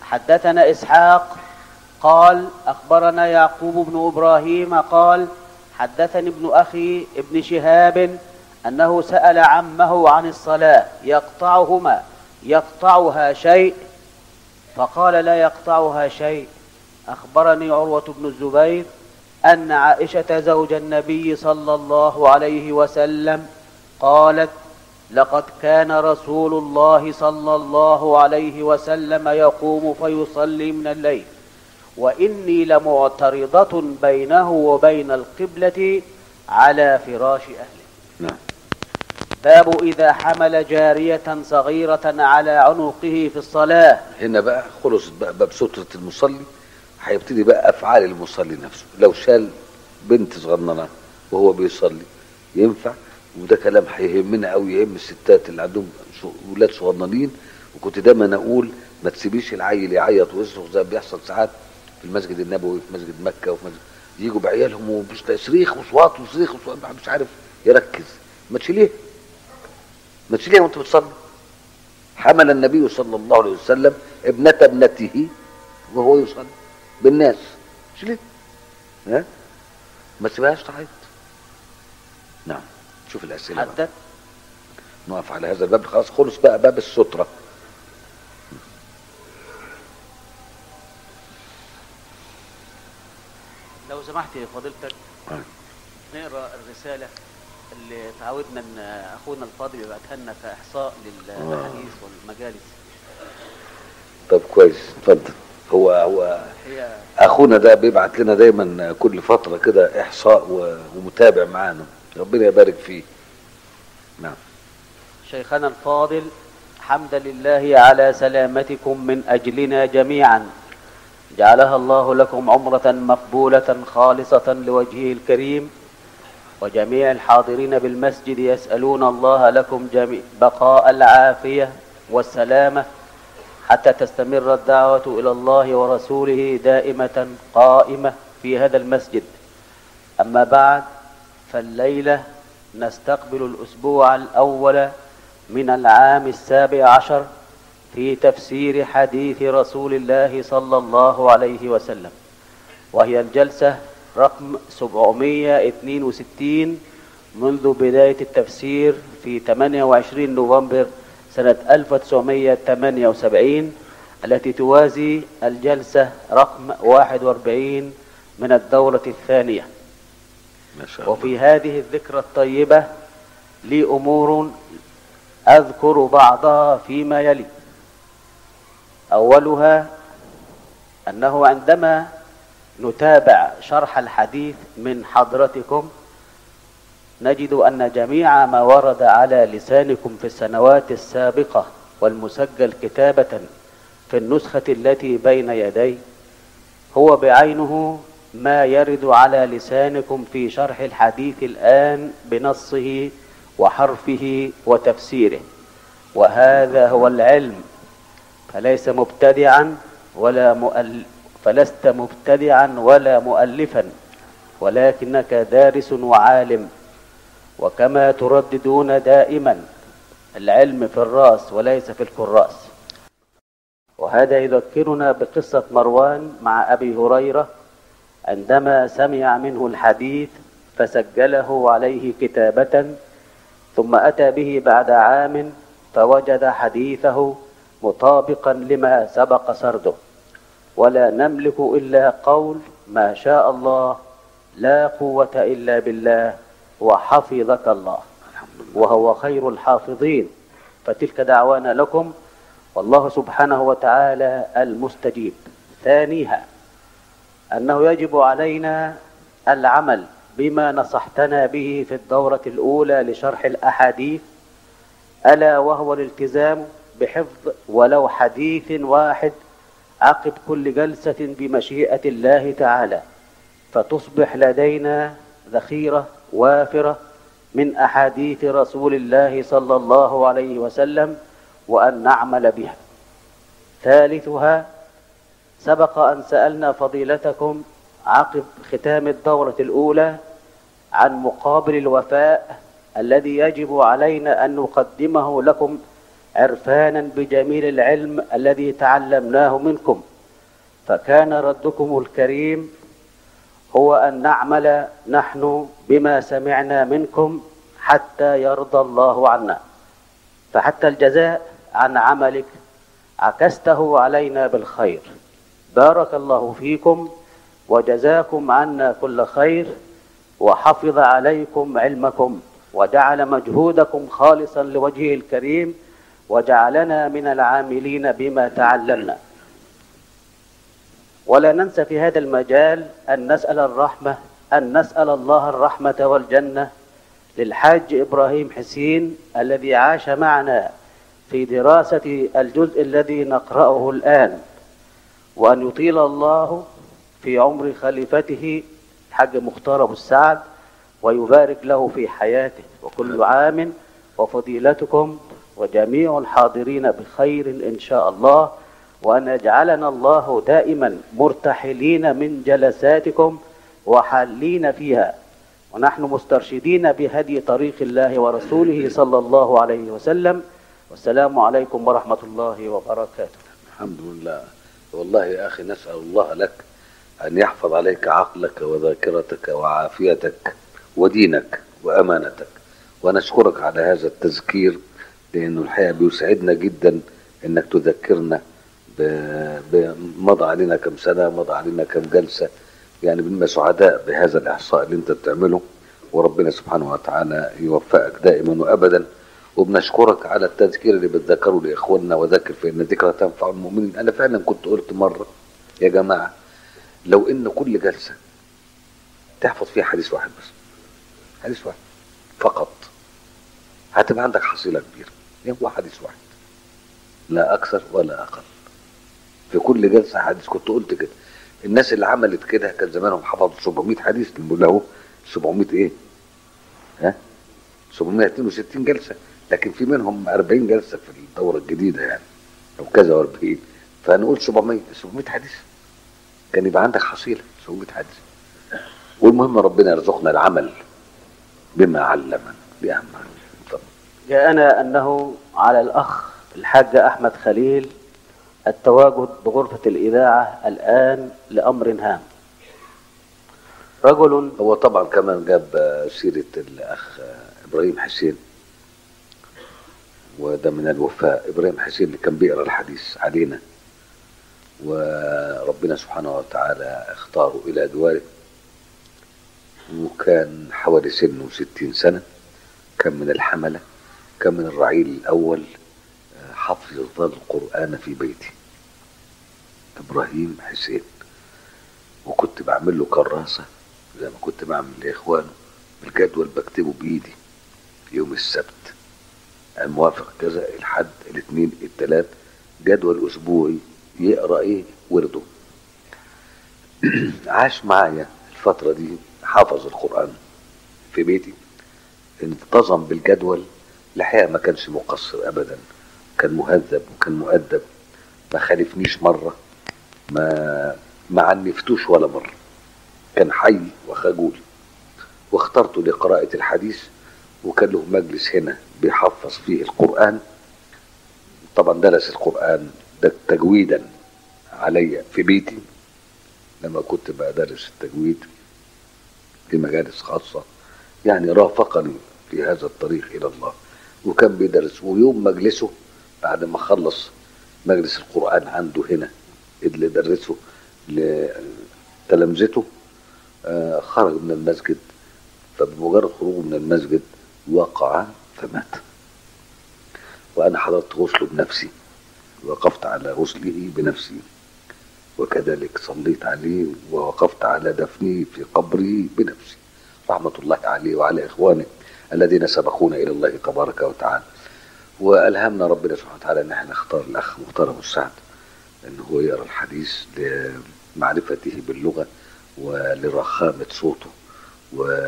حدثنا إسحاق قال أخبرنا يعقوب بن إبراهيم قال حدثني ابن أخي ابن شهاب أنه سأل عمه عن الصلاة يقطعهما يقطعها شيء فقال لا يقطعها شيء أخبرني عروة بن الزبير أن عائشة زوج النبي صلى الله عليه وسلم قالت لقد كان رسول الله صلى الله عليه وسلم يقوم فيصلي من الليل وإني لمعترضة بينه وبين القبلة على فراش أهله نعم باب إذا حمل جارية صغيرة على عنقه في الصلاة هنا بقى خلصت بقى باب سترة المصلي هيبتدي بقى أفعال المصلي نفسه لو شال بنت صغننة وهو بيصلي ينفع وده كلام هيهمنا قوي يهم الستات اللي عندهم شو- ولاد صغننين وكنت دايما اقول ما تسيبيش العيل يعيط ويصرخ زي ما بيحصل ساعات في المسجد النبوي في مسجد مكه وفي مسجد يجوا بعيالهم ومش صريخ وصوات وصريخ وصوات مش عارف يركز ما تشيليه ما تشيليه وانت بتصلي حمل النبي صلى الله عليه وسلم ابنة ابنته وهو يصلي بالناس شيليه ها ما تسيبهاش تعيط نعم شوف الاسئله بقى. حدث نقف على هذا الباب خلاص خلص بقى باب السترة لو سمحت يا فضيلتك آه. نقرا الرسالة اللي تعودنا ان اخونا الفاضل يبعتها لنا كاحصاء للاحاديث والمجالس طب كويس اتفضل هو هو هي اخونا ده بيبعت لنا دايما كل فترة كده احصاء و- ومتابع معانا ربنا يبارك فيه نعم شيخنا الفاضل حمدا لله على سلامتكم من أجلنا جميعا جعلها الله لكم عمرة مقبولة خالصة لوجهه الكريم وجميع الحاضرين بالمسجد يسألون الله لكم جميع بقاء العافية والسلامة حتى تستمر الدعوة إلى الله ورسوله دائمة قائمة في هذا المسجد أما بعد فالليلة نستقبل الأسبوع الأول من العام السابع عشر في تفسير حديث رسول الله صلى الله عليه وسلم وهي الجلسة رقم 762 منذ بداية التفسير في 28 نوفمبر سنة 1978 التي توازي الجلسة رقم 41 من الدورة الثانية ما شاء الله وفي هذه الذكرى الطيبة لي أمور أذكر بعضها فيما يلي أولها أنه عندما نتابع شرح الحديث من حضرتكم نجد أن جميع ما ورد على لسانكم في السنوات السابقة والمسجل كتابة في النسخة التي بين يدي هو بعينه ما يرد على لسانكم في شرح الحديث الآن بنصه وحرفه وتفسيره وهذا هو العلم فليس مبتدعا ولا مؤل فلست مبتدعا ولا مؤلفا ولكنك دارس وعالم وكما ترددون دائما العلم في الراس وليس في الكراس وهذا يذكرنا بقصة مروان مع أبي هريرة عندما سمع منه الحديث فسجله عليه كتابة ثم أتى به بعد عام فوجد حديثه مطابقا لما سبق سرده ولا نملك إلا قول ما شاء الله لا قوة إلا بالله وحفظك الله الحمد لله وهو خير الحافظين فتلك دعوانا لكم والله سبحانه وتعالى المستجيب ثانيها أنه يجب علينا العمل بما نصحتنا به في الدورة الأولى لشرح الأحاديث ألا وهو الالتزام بحفظ ولو حديث واحد عقب كل جلسة بمشيئة الله تعالى فتصبح لدينا ذخيرة وافرة من أحاديث رسول الله صلى الله عليه وسلم وأن نعمل بها ثالثها سبق أن سألنا فضيلتكم عقب ختام الدورة الأولى عن مقابل الوفاء الذي يجب علينا أن نقدمه لكم عرفانا بجميل العلم الذي تعلمناه منكم فكان ردكم الكريم هو أن نعمل نحن بما سمعنا منكم حتى يرضى الله عنا فحتى الجزاء عن عملك عكسته علينا بالخير بارك الله فيكم وجزاكم عنا كل خير وحفظ عليكم علمكم وجعل مجهودكم خالصا لوجهه الكريم وجعلنا من العاملين بما تعلمنا ولا ننسى في هذا المجال أن نسأل الرحمة أن نسأل الله الرحمة والجنة للحاج إبراهيم حسين الذي عاش معنا في دراسة الجزء الذي نقرأه الآن وأن يطيل الله في عمر خليفته الحاج مختار أبو السعد ويبارك له في حياته وكل عام وفضيلتكم وجميع الحاضرين بخير إن شاء الله وأن يجعلنا الله دائما مرتحلين من جلساتكم وحالين فيها ونحن مسترشدين بهدي طريق الله ورسوله صلى الله عليه وسلم والسلام عليكم ورحمة الله وبركاته الحمد لله والله يا أخي نسأل الله لك أن يحفظ عليك عقلك وذاكرتك وعافيتك ودينك وأمانتك ونشكرك على هذا التذكير لأنه الحقيقة بيسعدنا جدا أنك تذكرنا ب- بمضى علينا كم سنة مضى علينا كم جلسة يعني بنبقى سعداء بهذا الإحصاء اللي أنت بتعمله وربنا سبحانه وتعالى يوفقك دائما وأبدا وبنشكرك على التذكير اللي بتذكره لإخواننا وذكر فإن الذكرى تنفع المؤمنين أنا فعلا كنت قلت مرة يا جماعة لو إن كل جلسة تحفظ فيها حديث واحد بس حديث واحد فقط هتبقى عندك حصيلة كبيرة هو حديث واحد لا أكثر ولا أقل في كل جلسة حديث كنت قلت كده الناس اللي عملت كده كان زمانهم حفظوا 700 حديث بنقول له 700 ايه؟ ها؟ 762 جلسة لكن في منهم 40 جلسة في الدورة الجديدة يعني أو كذا و40 فهنقول 700 700 حديث كان يبقى عندك حصيلة 700 حديث والمهم ربنا يرزقنا العمل بما علمنا دي أهم حاجة طب جاءنا أنه على الأخ الحاج أحمد خليل التواجد بغرفة الإذاعة الآن لأمر هام رجل هو طبعا كمان جاب آه، سيرة الأخ آه، إبراهيم حسين وده من الوفاء إبراهيم حسين اللي كان بيقرأ الحديث علينا وربنا سبحانه وتعالى اختاره إلى أدواره وكان حوالي سنه ستين سنة كان من الحملة كان من الرعيل الأول آه، حفظ القرآن في بيتي إبراهيم حسين وكنت بعمل له كراسة زي ما كنت بعمل لإخوانه الجدول بكتبه بإيدي يوم السبت الموافق كذا الحد الاثنين الثلاث جدول أسبوعي يقرأ إيه ورده عاش معايا الفترة دي حافظ القرآن في بيتي انتظم بالجدول الحقيقة ما كانش مقصر أبدا كان مهذب وكان مؤدب ما خالفنيش مرة ما ما عنفتوش ولا مرة كان حي وخجول واخترته لقراءة الحديث وكان له مجلس هنا بيحفظ فيه القرآن طبعا درس القرآن ده تجويدا عليا في بيتي لما كنت بدرس التجويد في مجالس خاصة يعني رافقني في هذا الطريق إلى الله وكان بيدرس ويوم مجلسه بعد ما خلص مجلس القرآن عنده هنا اللي درسه لتلامذته آه، خرج من المسجد فبمجرد خروجه من المسجد وقع فمات وأنا حضرت غسله بنفسي وقفت على غسله بنفسي وكذلك صليت عليه ووقفت على دفنه في قبره بنفسي رحمة الله عليه وعلى إخوانه الذين سبقونا إلى الله تبارك وتعالى وألهمنا ربنا سبحانه وتعالى أن احنا نختار الأخ مختار أبو السعد أن هو يقرأ الحديث لمعرفته باللغة ولرخامة صوته و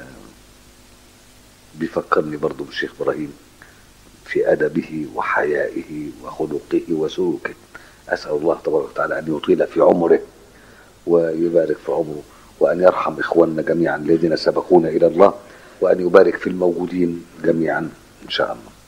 بيفكرني برضو بالشيخ إبراهيم في أدبه وحيائه وخلقه وسلوكه أسأل الله تبارك وتعالى أن يطيل في عمره ويبارك في عمره وأن يرحم إخواننا جميعا الذين سبقونا إلى الله وأن يبارك في الموجودين جميعا إن شاء الله